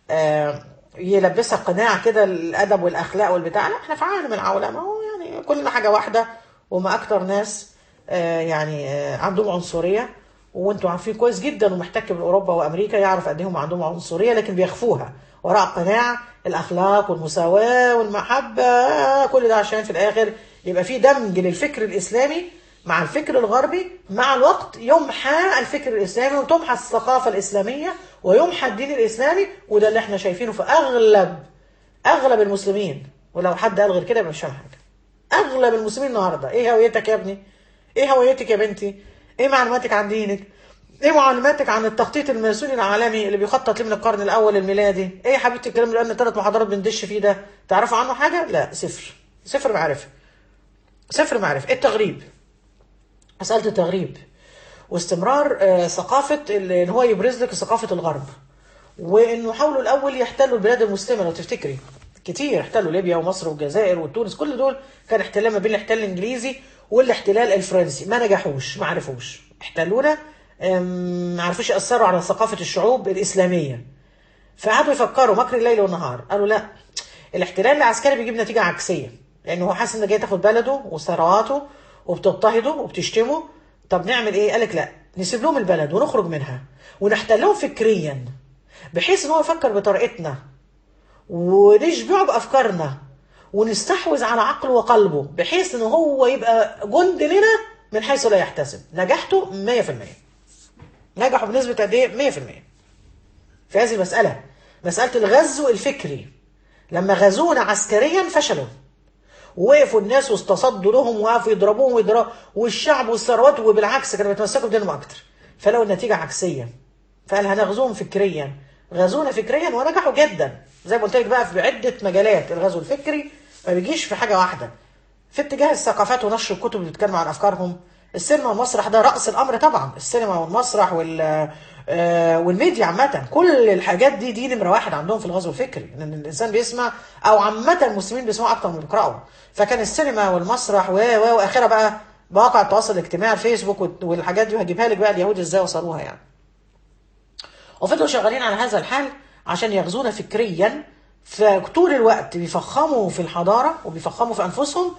آه يلبسها قناع كده الادب والاخلاق والبتاع لا احنا في عالم العولمه هو يعني كلنا حاجه واحده وما اكتر ناس آه يعني آه عندهم عنصريه وانتوا عارفين كويس جدا ومحتك باوروبا وامريكا يعرف قد ايه هم عندهم عنصريه لكن بيخفوها وراء قناع الاخلاق والمساواه والمحبه كل ده عشان في الاخر يبقى في دمج للفكر الاسلامي مع الفكر الغربي مع الوقت يمحى الفكر الاسلامي وتمحى الثقافه الاسلاميه ويمحى الدين الاسلامي وده اللي احنا شايفينه في اغلب اغلب المسلمين ولو حد قال غير كده يبقى مش فاهم حاجه اغلب المسلمين النهارده ايه هويتك يا ابني ايه هويتك يا بنتي ايه معلوماتك عن دينك ايه معلوماتك عن التخطيط الماسوني العالمي اللي بيخطط ليه من القرن الاول الميلادي ايه يا حبيبتي الكلام اللي قلنا ثلاث محاضرات بندش فيه ده تعرفوا عنه حاجه لا صفر صفر معرفه صفر معرفه ايه التغريب مساله التغريب واستمرار آه، ثقافه اللي إن هو يبرز لك ثقافه الغرب وانه حاولوا الاول يحتلوا البلاد المسلمه لو تفتكري كتير احتلوا ليبيا ومصر والجزائر وتونس كل دول كان احتلال ما بين الاحتلال الانجليزي والاحتلال الفرنسي ما نجحوش ما عرفوش احتلونا أم، ما عرفوش ياثروا على ثقافه الشعوب الاسلاميه فقعدوا يفكروا مكر الليل والنهار قالوا لا الاحتلال العسكري بيجيب نتيجه عكسيه لانه هو حاسس ان جاي تاخد بلده وثرواته وبتضطهده وبتشتمه طب نعمل ايه قالك لا نسيب لهم البلد ونخرج منها ونحتلهم فكريا بحيث ان هو يفكر بطريقتنا ونشبعه بافكارنا ونستحوذ على عقله وقلبه بحيث ان هو يبقى جند لنا من حيث لا يحتسب نجحته 100% نجحوا بنسبه قد ايه 100% في هذه المساله مساله الغزو الفكري لما غزونا عسكريا فشلوا ووقفوا الناس واستصدوا لهم وقفوا يضربوهم ويضربوا والشعب والثروات وبالعكس كانوا بيتمسكوا بدينهم اكتر فلقوا النتيجه عكسيه فقال هنغزوهم فكريا غزونا فكريا ونجحوا جدا زي ما قلت لك بقى في عده مجالات الغزو الفكري ما بيجيش في حاجه واحده في اتجاه الثقافات ونشر الكتب اللي بتتكلم عن افكارهم السينما والمسرح ده راس الامر طبعا السينما والمسرح وال آه، والميديا عامة كل الحاجات دي دي نمرة واحد عندهم في الغزو الفكري لأن الإنسان بيسمع أو عامة المسلمين بيسمعوا أكتر من بيقرأوا فكان السينما والمسرح و و وآخرها بقى مواقع التواصل الاجتماعي الفيسبوك وال- والحاجات دي وهجيبها لك بقى اليهود إزاي وصلوها يعني وفضلوا شغالين على هذا الحال عشان يغزونا فكريا فطول الوقت بيفخموا في الحضاره وبيفخموا في انفسهم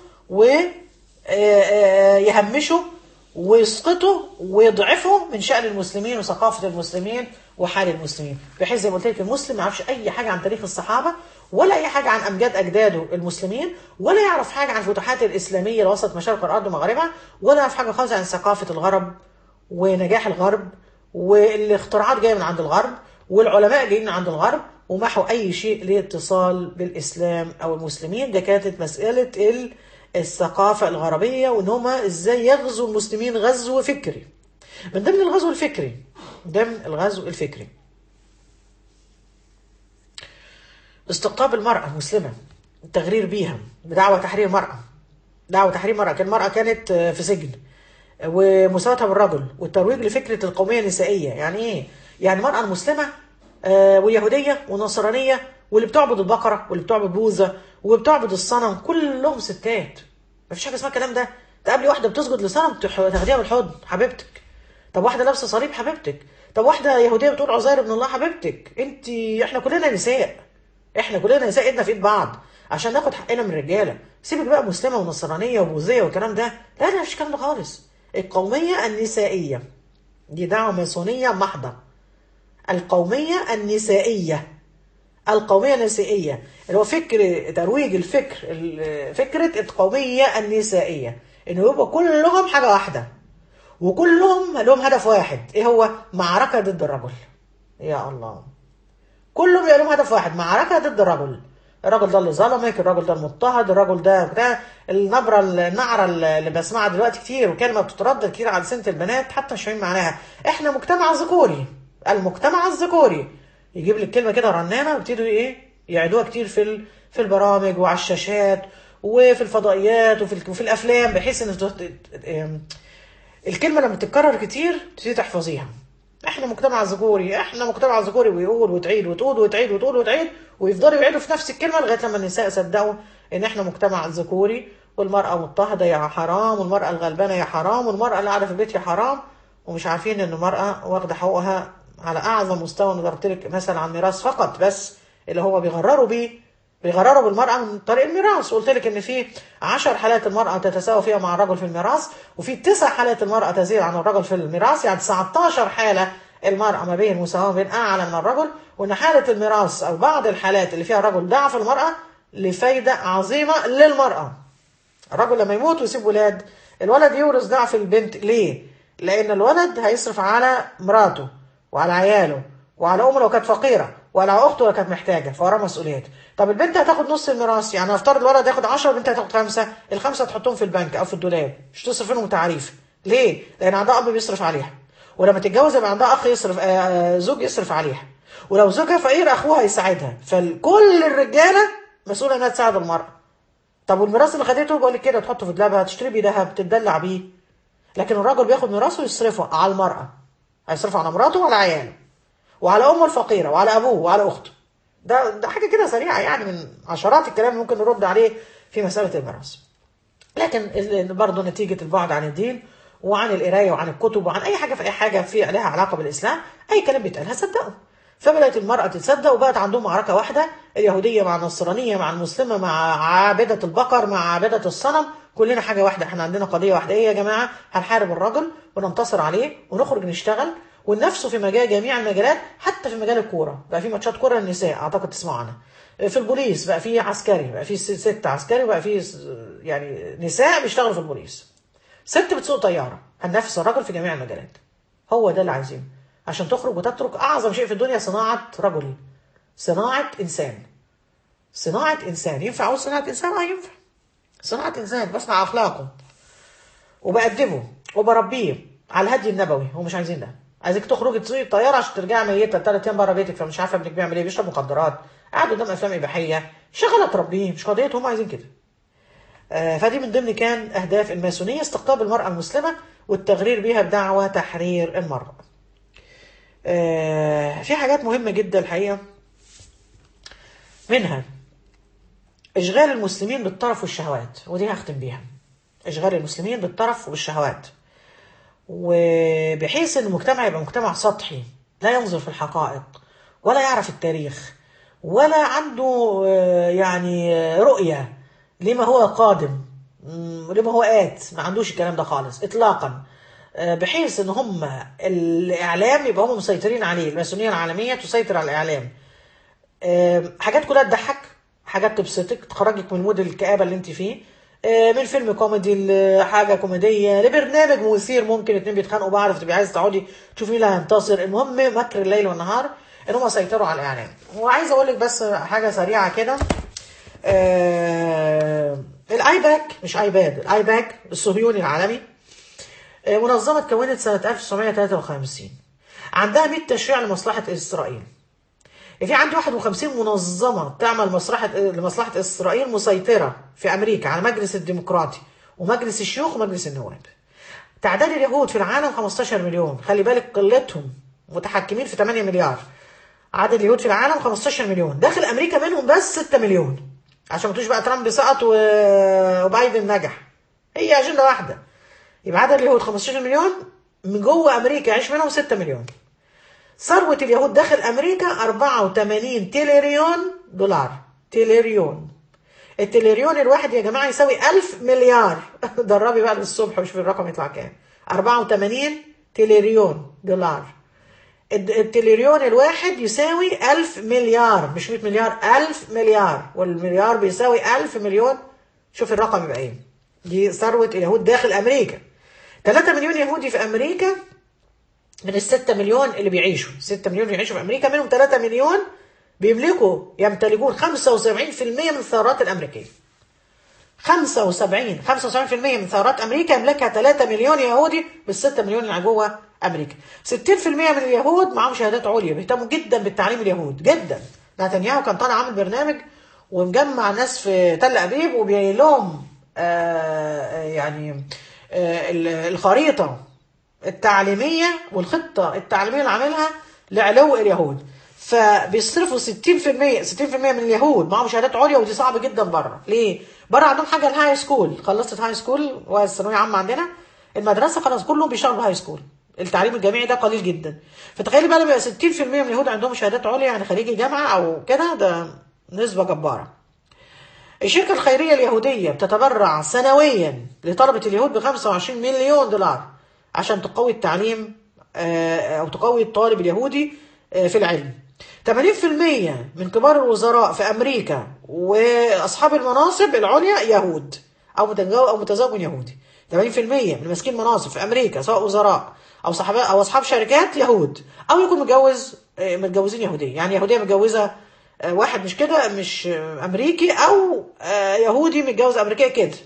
ويهمشوا ويسقطوا ويضعفوا من شأن المسلمين وثقافة المسلمين وحال المسلمين بحيث زي ما قلت لك المسلم ما يعرفش أي حاجة عن تاريخ الصحابة ولا أي حاجة عن أمجاد أجداده المسلمين ولا يعرف حاجة عن الفتوحات الإسلامية لوسط مشارق الأرض ومغاربها ولا يعرف حاجة خالص عن ثقافة الغرب ونجاح الغرب والاختراعات جاية من عند الغرب والعلماء جايين من عند الغرب ومحوا أي شيء له اتصال بالإسلام أو المسلمين ده كانت مسألة ال الثقافة الغربية وإن هما إزاي يغزوا المسلمين غزو فكري من ضمن الغزو الفكري ضمن الغزو الفكري استقطاب المرأة المسلمة التغرير بيها بدعوة تحرير المرأة دعوة تحرير المرأة كان المرأة كانت في سجن ومساواتها بالرجل والترويج لفكرة القومية النسائية يعني إيه؟ يعني المرأة المسلمة ويهودية ونصرانية واللي بتعبد البقرة واللي بتعبد بوذا وبتعبد الصنم كلهم ستات مفيش حاجه اسمها الكلام ده تقابلي واحده بتسجد لصنم تاخديها بالحضن حبيبتك طب واحده لابسه صليب حبيبتك طب واحده يهوديه بتقول عزير ابن الله حبيبتك انت احنا كلنا نساء احنا كلنا نساء ايدنا في ايد بعض عشان ناخد حقنا من الرجاله سيبك بقى مسلمه ونصرانيه وبوذيه والكلام ده لا لا مفيش الكلام ده خالص القوميه النسائيه دي دعوه ماسونيه محضه القوميه النسائيه القومية النسائية اللي هو فكر ترويج الفكر فكرة القومية النسائية انه يبقى كلهم حاجة واحدة وكلهم لهم هدف واحد ايه هو معركة ضد الرجل يا الله كلهم يبقى لهم هدف واحد معركة ضد الرجل الراجل ده اللي ظلمك الراجل ده المضطهد الراجل ده ده النبرة النعرة اللي بسمعها دلوقتي كتير وكلمة بتتردد كتير على سنة البنات حتى مش فاهمين معناها احنا مجتمع ذكوري المجتمع الذكوري يجيب لك كلمه كده رنانه ويبتدوا ايه يعيدوها كتير في في البرامج وعلى الشاشات وفي الفضائيات وفي وفي الافلام بحيث ان الكلمه لما تتكرر كتير تبتدي تحفظيها احنا مجتمع ذكوري احنا مجتمع ذكوري ويقول وتعيد وتقول وتعيد وتقول وتعيد ويفضلوا يعيدوا في نفس الكلمه لغايه لما النساء صدقوا ان احنا مجتمع ذكوري والمراه مضطهده يا حرام والمراه الغلبانه يا حرام والمراه اللي قاعده في البيت يا حرام ومش عارفين ان المراه واخده حقوقها على اعظم مستوى انا ضربت لك مثلا عن الميراث فقط بس اللي هو بيغرروا بيه بيغرروا بالمرأة من طريق الميراث وقلت لك ان في 10 حالات المرأة تتساوى فيها مع الرجل في الميراث وفي 9 حالات المرأة تزيد عن الرجل في الميراث يعني 19 حالة المرأة ما بين مساواة بين أعلى من الرجل وإن حالة الميراث أو بعض الحالات اللي فيها الرجل ضعف المرأة لفايدة عظيمة للمرأة الرجل لما يموت ويسيب ولاد الولد يورث ضعف البنت ليه؟ لأن الولد هيصرف على مراته وعلى عياله وعلى امه لو كانت فقيره وعلى اخته لو كانت محتاجه فوراه مسؤوليات طب البنت هتاخد نص الميراث يعني افترض الولد ياخد 10 والبنت هتاخد خمسه الخمسه تحطهم في البنك او في الدولاب مش تصرف منهم تعريف ليه؟ لان عندها اب بيصرف عليها ولما تتجوز يبقى عندها اخ يصرف آه زوج يصرف عليها ولو زوجها فقير اخوها يساعدها فكل الرجاله مسؤوله انها تساعد المراه طب والميراث اللي خدته بقول لك كده تحطه في دولابها تشتري بيه ذهب تدلع بيه لكن الراجل بياخد ميراثه ويصرفه على المراه هيصرفه على مراته وعلى عياله وعلى امه الفقيره وعلى ابوه وعلى اخته ده ده حاجه كده سريعه يعني من عشرات الكلام ممكن نرد عليه في مساله الميراث لكن برضه نتيجه البعد عن الدين وعن القرايه وعن الكتب وعن اي حاجه في اي حاجه في لها علاقه بالاسلام اي كلام بيتقال هصدقه فبدات المراه تتصدق وبقت عندهم معركه واحده اليهوديه مع النصرانيه مع المسلمه مع عابده البقر مع عابده الصنم كلنا حاجه واحده احنا عندنا قضيه واحده ايه يا جماعه هنحارب الرجل وننتصر عليه ونخرج نشتغل وننافسه في مجال جميع المجالات حتى في مجال الكوره بقى في ماتشات كوره للنساء اعتقد تسمعوا عنها في البوليس بقى في عسكري بقى في ست عسكري وبقى في يعني نساء بيشتغلوا في البوليس ست بتسوق طياره هننافس الرجل في جميع المجالات هو ده اللي عايزينه عشان تخرج وتترك اعظم شيء في الدنيا صناعه رجل صناعه انسان صناعه انسان ينفع اقول صناعه انسان اه ينفع صناعه انسان بصنع اخلاقه وبأدبه وبربيه على الهدي النبوي هو مش عايزين ده عايزك تخرجي تسوقي الطياره عشان ترجعي ميته ثلاث ايام بره بيتك فمش عارفه ابنك بيعمل ايه بيشرب مخدرات قاعد قدام افلام اباحيه شغاله تربيه مش قضيتهم هم عايزين كده آه فدي من ضمن كان اهداف الماسونيه استقطاب المراه المسلمه والتغرير بها بدعوه تحرير المراه آه في حاجات مهمه جدا الحقيقه منها اشغال المسلمين بالطرف والشهوات ودي هختم بيها اشغال المسلمين بالطرف والشهوات وبحيث ان المجتمع يبقى مجتمع سطحي لا ينظر في الحقائق ولا يعرف التاريخ ولا عنده آه، يعني آه، رؤية لما هو قادم مم، ولما هو آت ما عندوش الكلام ده خالص إطلاقا آه، بحيث ان هم الاعلام يبقى هم مسيطرين عليه الماسونيه العالميه تسيطر على الاعلام آه، حاجات كلها تضحك حاجات تبسطك تخرجك من مود الكآبة اللي انت فيه آه، من فيلم كوميدي لحاجة كوميدية لبرنامج مثير ممكن اتنين بيتخانقوا بعض فتبقي عايز تقعدي تشوفي مين اللي هينتصر المهم مكر الليل والنهار ان هم سيطروا على الاعلام وعايز اقول لك بس حاجة سريعة كده آه الايباك مش ايباد الايباك الصهيوني العالمي آه، منظمة اتكونت سنة 1953 عندها 100 تشريع لمصلحة إسرائيل في عندي 51 منظمة تعمل مصلحة لمصلحة إسرائيل مسيطرة في أمريكا على مجلس الديمقراطي ومجلس الشيوخ ومجلس النواب تعداد اليهود في العالم 15 مليون خلي بالك قلتهم متحكمين في 8 مليار عدد اليهود في العالم 15 مليون داخل أمريكا منهم بس 6 مليون عشان ما تقولوش بقى ترامب سقط و- وبايدن نجح هي أجندة واحدة يبقى عدد اليهود 15 مليون من جوه أمريكا يعيش منهم 6 مليون ثروة اليهود داخل أمريكا 84 تريليون دولار تريليون التريليون الواحد يا جماعة يساوي 1000 مليار دربي بقى للصبح وشوفي الرقم يطلع كام 84 تريليون دولار الد- التريليون الواحد يساوي 1000 مليار مش 100 مليار 1000 مليار والمليار بيساوي 1000 مليون شوف الرقم يبقى ايه دي ثروة اليهود داخل أمريكا 3 مليون يهودي في أمريكا من الستة مليون اللي بيعيشوا 6 مليون بيعيشوا في أمريكا منهم 3 مليون بيملكوا يمتلكون 75% من الثروات الأمريكية 75 75% من ثروات أمريكا يملكها 3 مليون يهودي بال 6 مليون اللي جوه أمريكا 60% من اليهود معاهم شهادات عليا بيهتموا جدا بالتعليم اليهود جدا نتنياهو كان طالع عامل برنامج ومجمع ناس في تل أبيب وبيقول لهم آه يعني آه الخريطة التعليمية والخطة التعليمية اللي عاملها لعلو اليهود فبيصرفوا 60% 60% من اليهود معاهم شهادات عليا ودي صعبة جدا بره ليه؟ بره عندهم حاجة الهاي سكول خلصت الهاي سكول والثانوية عامة عندنا المدرسة خلاص كلهم بيشتغلوا هاي سكول التعليم الجامعي ده قليل جدا فتخيلي بقى لما يبقى 60% من اليهود عندهم شهادات عليا يعني خريجي جامعة أو كده ده نسبة جبارة الشركة الخيرية اليهودية بتتبرع سنويا لطلبة اليهود ب 25 مليون دولار عشان تقوي التعليم آه، أو تقوي الطالب اليهودي آه، في العلم 80% من كبار الوزراء في أمريكا وأصحاب المناصب العليا يهود أو متجو- أو متزوج يهودي 80% من ماسكين مناصب في أمريكا سواء وزراء أو صاحب أو أصحاب شركات يهود أو يكون متجوز آه، متجوزين يهودية يعني يهودية متجوزة آه، واحد مش كده مش آه، أمريكي أو آه، يهودي متجوز أمريكية كده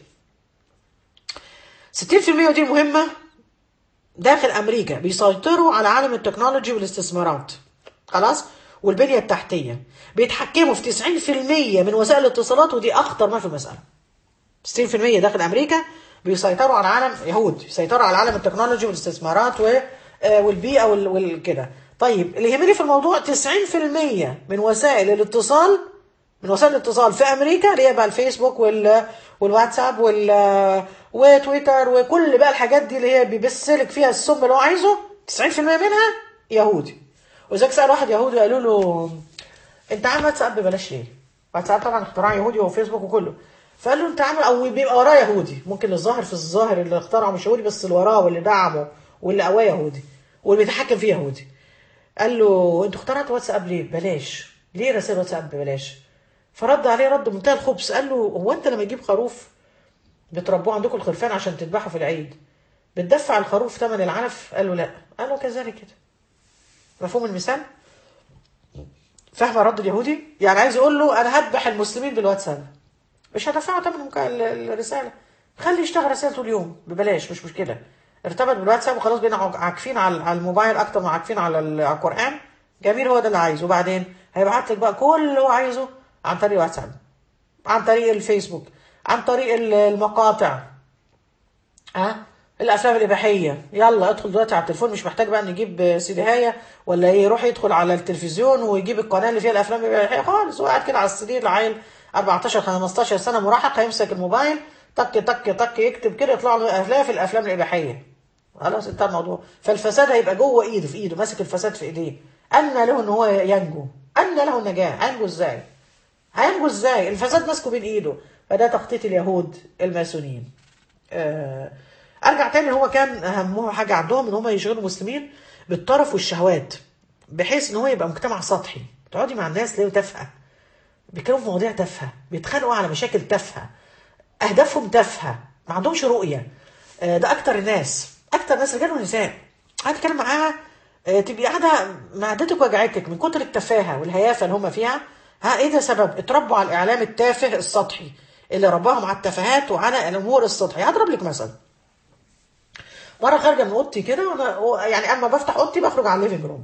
60% ودي مهمة داخل امريكا بيسيطروا على عالم التكنولوجي والاستثمارات خلاص والبنيه التحتيه بيتحكموا في 90% من وسائل الاتصالات ودي اخطر ما في المساله 60% داخل امريكا بيسيطروا على عالم يهود بيسيطروا على عالم التكنولوجي والاستثمارات و- آه، والبيئه وال- والكده طيب اللي يهمني في الموضوع 90% من وسائل الاتصال من وسائل الاتصال في امريكا اللي هي بقى الفيسبوك وال والواتساب وال وتويتر وكل بقى الحاجات دي اللي هي بيبث لك فيها السم اللي هو عايزه 90% منها يهودي وذاك سال واحد يهودي قالوا له انت عامل واتساب ببلاش ليه؟ واتساب طبعا اختراع يهودي وفيسبوك وكله فقال له انت عامل او بيبقى وراه يهودي ممكن الظاهر في الظاهر اللي اخترعه مش يهودي بس اللي وراه واللي دعمه واللي قواه يهودي واللي بيتحكم فيه يهودي قال له انتوا اخترعتوا واتساب ليه؟ ببلاش ليه رسائل واتساب ببلاش؟ فرد عليه رد منتهى الخبث قال له هو انت لما تجيب خروف بتربوه عندكم الخرفان عشان تذبحه في العيد بتدفع الخروف ثمن العلف قال له لا قال له كذلك كده مفهوم المثال فاهم رد اليهودي يعني عايز يقول له انا هذبح المسلمين بالواتساب مش هدفعه ثمن المكا- ال- الرساله خلي يشتغل رسائل طول اليوم ببلاش مش مشكله ارتبط بالواتساب وخلاص بقينا عاك- عاكفين على على الموبايل اكتر ما عاكفين على ال- على القران جميل هو ده اللي عايزه وبعدين هيبعت لك بقى كل اللي هو عايزه عن طريق الواتساب عن طريق الفيسبوك عن طريق ال- المقاطع ها الافلام الاباحيه يلا ادخل دلوقتي على التليفون مش محتاج بقى نجيب سيديهايه ولا ايه يروح يدخل على التلفزيون ويجيب القناه اللي فيها الافلام الاباحيه خالص هو قاعد كده على السرير العيل 14 15 سنه مراهق هيمسك الموبايل طك طك طك يكتب كده يطلع له افلام في الافلام الاباحيه خلاص انتهى الموضوع فالفساد هيبقى جوه ايده في ايده ماسك الفساد في ايديه ان له ان هو ينجو ان له النجاه هينجو ازاي هينجو ازاي الفساد ماسكه بين ايده فده تخطيط اليهود الماسونيين آه، ارجع تاني هو كان اهمه حاجه عندهم ان هم يشغلوا المسلمين بالطرف والشهوات بحيث ان هو يبقى مجتمع سطحي تقعدي مع الناس تلاقيه تافهه بيتكلموا في مواضيع تافهه بيتخانقوا على مشاكل تافهه اهدافهم تافهه ما عندهمش رؤيه آه، ده اكتر الناس اكتر ناس رجال ونساء قاعد تتكلم معاها آه، تبقي قاعده معدتك وجعتك من كتر التفاهه والهيافه اللي هم فيها ها ايه ده سبب اتربوا على الاعلام التافه السطحي اللي رباهم على التفاهات وعلى الامور السطحيه هضرب لك مثل مره خارجه من اوضتي كده وانا يعني اما بفتح اوضتي بخرج على الليفنج روم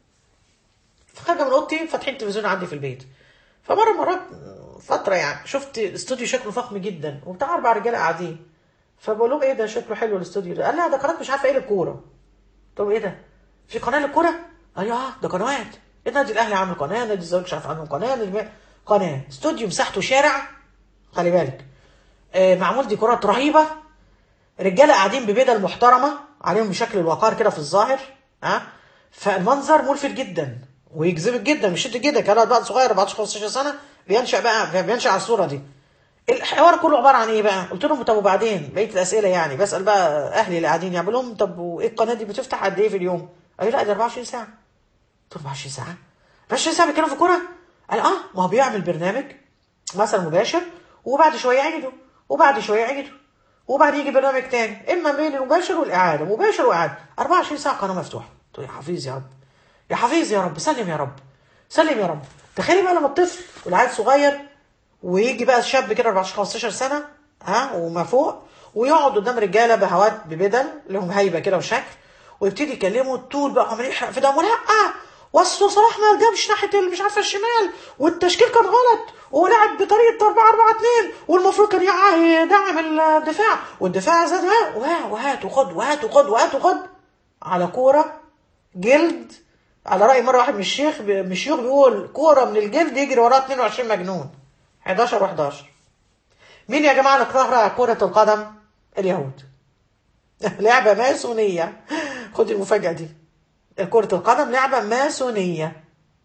فخارجه من اوضتي فاتحين التلفزيون عندي في البيت فمره مرات فتره يعني شفت استوديو شكله فخم جدا وبتاع اربع رجاله قاعدين فبقول لهم ايه ده شكله حلو الاستوديو ده قال لا ده قناه مش عارفه ايه للكوره قلت لهم ايه ده في قناه للكوره قال لي اه ده قنوات النادي الاهلي عامل قناه نادي الزمالك مش عارف عنه قناه نادي قناه استوديو مساحته شارع خلي بالك آه معمول ديكورات رهيبه رجاله قاعدين ببدل محترمه عليهم بشكل الوقار كده في الظاهر ها فالمنظر ملفت جدا ويجذبك جدا مش انت كده كان بقى صغير 14 15 سنه بينشا بقى بينشا على الصوره دي الحوار كله عباره عن ايه بقى؟ قلت لهم طب وبعدين بقيه الاسئله يعني بسال بقى اهلي اللي قاعدين يعني بقول لهم طب وايه القناه دي بتفتح قد ايه في اليوم؟ قالوا لا ده 24 ساعه قلت له 24 ساعه 24 ساعه بيتكلموا في كوره؟ قال اه ما هو بيعمل برنامج مثلا مباشر وبعد شويه يعيدوا وبعد شويه يعيدوا وبعد يجي برنامج تاني اما بين المباشر والاعاده مباشر واعاده 24 ساعه قناه مفتوحه قلت له يا حفيظ يا رب يا حفيظ يا رب سلم يا رب سلم يا رب تخيلي بقى لما الطفل والعيل صغير ويجي بقى الشاب كده 14 15 سنه ها وما فوق ويقعد قدام رجاله بهوات ببدل لهم هيبه كده وشكل ويبتدي يكلموا الطول بقى عمال يحرق في دمه لا وصل صلاح ما جابش ناحيه اللي مش عارفه الشمال والتشكيل كان غلط ولعب بطريقه 4 4 2 والمفروض كان يدعم الدفاع والدفاع زاد وهات وخد وهات وخد وهات وخد على كوره جلد على راي مره واحد من الشيخ من الشيوخ بيقول كوره من الجلد يجري وراها 22 مجنون 11 و11 مين يا جماعه اللي اخترع كره القدم اليهود لعبه ماسونيه خد المفاجاه دي كره القدم لعبه ماسونيه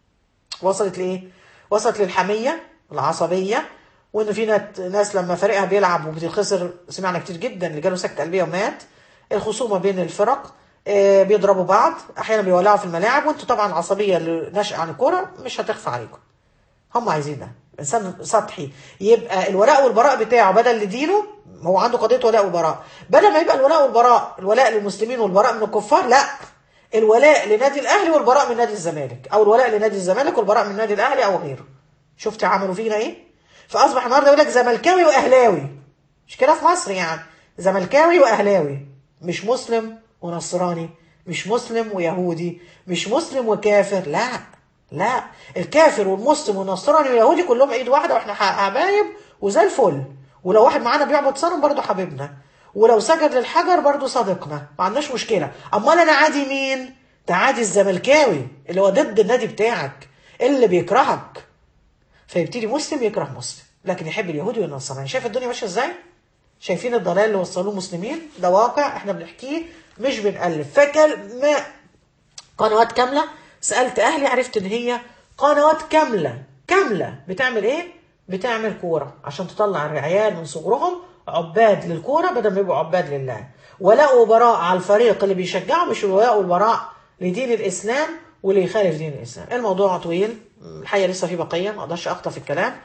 وصلت لايه وصلت للحميه العصبيه وان في ناس لما فريقها بيلعب وبتخسر سمعنا كتير جدا اللي جاله سكته قلبيه ومات الخصومه بين الفرق بيضربوا بعض احيانا بيولعوا في الملاعب وانتوا طبعا العصبيه اللي ناشئه عن الكوره مش هتخفى عليكم هم عايزين ده انسان سطحي يبقى الولاء والبراء بتاعه بدل لدينه هو عنده قضيه ولاء وبراء بدل ما يبقى الولاء والبراء الولاء للمسلمين والبراء من الكفار لا الولاء لنادي الاهلي والبراء من نادي الزمالك او الولاء لنادي الزمالك والبراء من نادي الاهلي او غيره شفت عملوا فينا ايه فاصبح النهارده يقول لك زملكاوي واهلاوي مش كده في مصر يعني زملكاوي واهلاوي مش مسلم ونصراني مش مسلم ويهودي مش مسلم وكافر لا لا الكافر والمسلم والنصراني واليهودي كلهم ايد واحده واحنا حبايب وزي الفل ولو واحد معانا بيعبد صنم برضه حبيبنا ولو سجد للحجر برضه صديقنا ما عندناش مشكله امال انا عادي مين ده عادي الزملكاوي اللي هو ضد النادي بتاعك اللي بيكرهك فيبتدي مسلم يكره مسلم لكن يحب اليهودي والنصراني شايف الدنيا ماشيه ازاي شايفين الضلال اللي وصلوه مسلمين ده واقع احنا بنحكيه مش بنألف فاكر ما قنوات كامله سالت اهلي عرفت ان هي قنوات كامله كامله بتعمل ايه بتعمل كوره عشان تطلع العيال من صغرهم عباد للكوره بدل ما يبقوا عباد لله ولاء وبراء على الفريق اللي بيشجعه مش ولاء وبراء لدين الاسلام واللي يخالف دين الاسلام الموضوع طويل الحقيقه لسه في بقيه ما اقدرش اخطف الكلام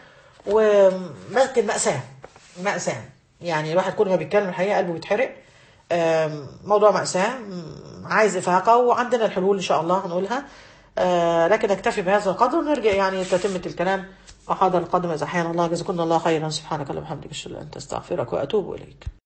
ولكن ماساه ماساه يعني الواحد كل ما بيتكلم الحقيقه قلبه بيتحرق موضوع مأساة عايز إفاقة وعندنا الحلول إن شاء الله هنقولها لكن أكتفي بهذا القدر ونرجع يعني تتمة الكلام وحاضر القدم إذا أحيانا الله جزاكم الله خيرا سبحانك اللهم وبحمدك أشهد أن لا إله إلا أنت أستغفرك وأتوب إليك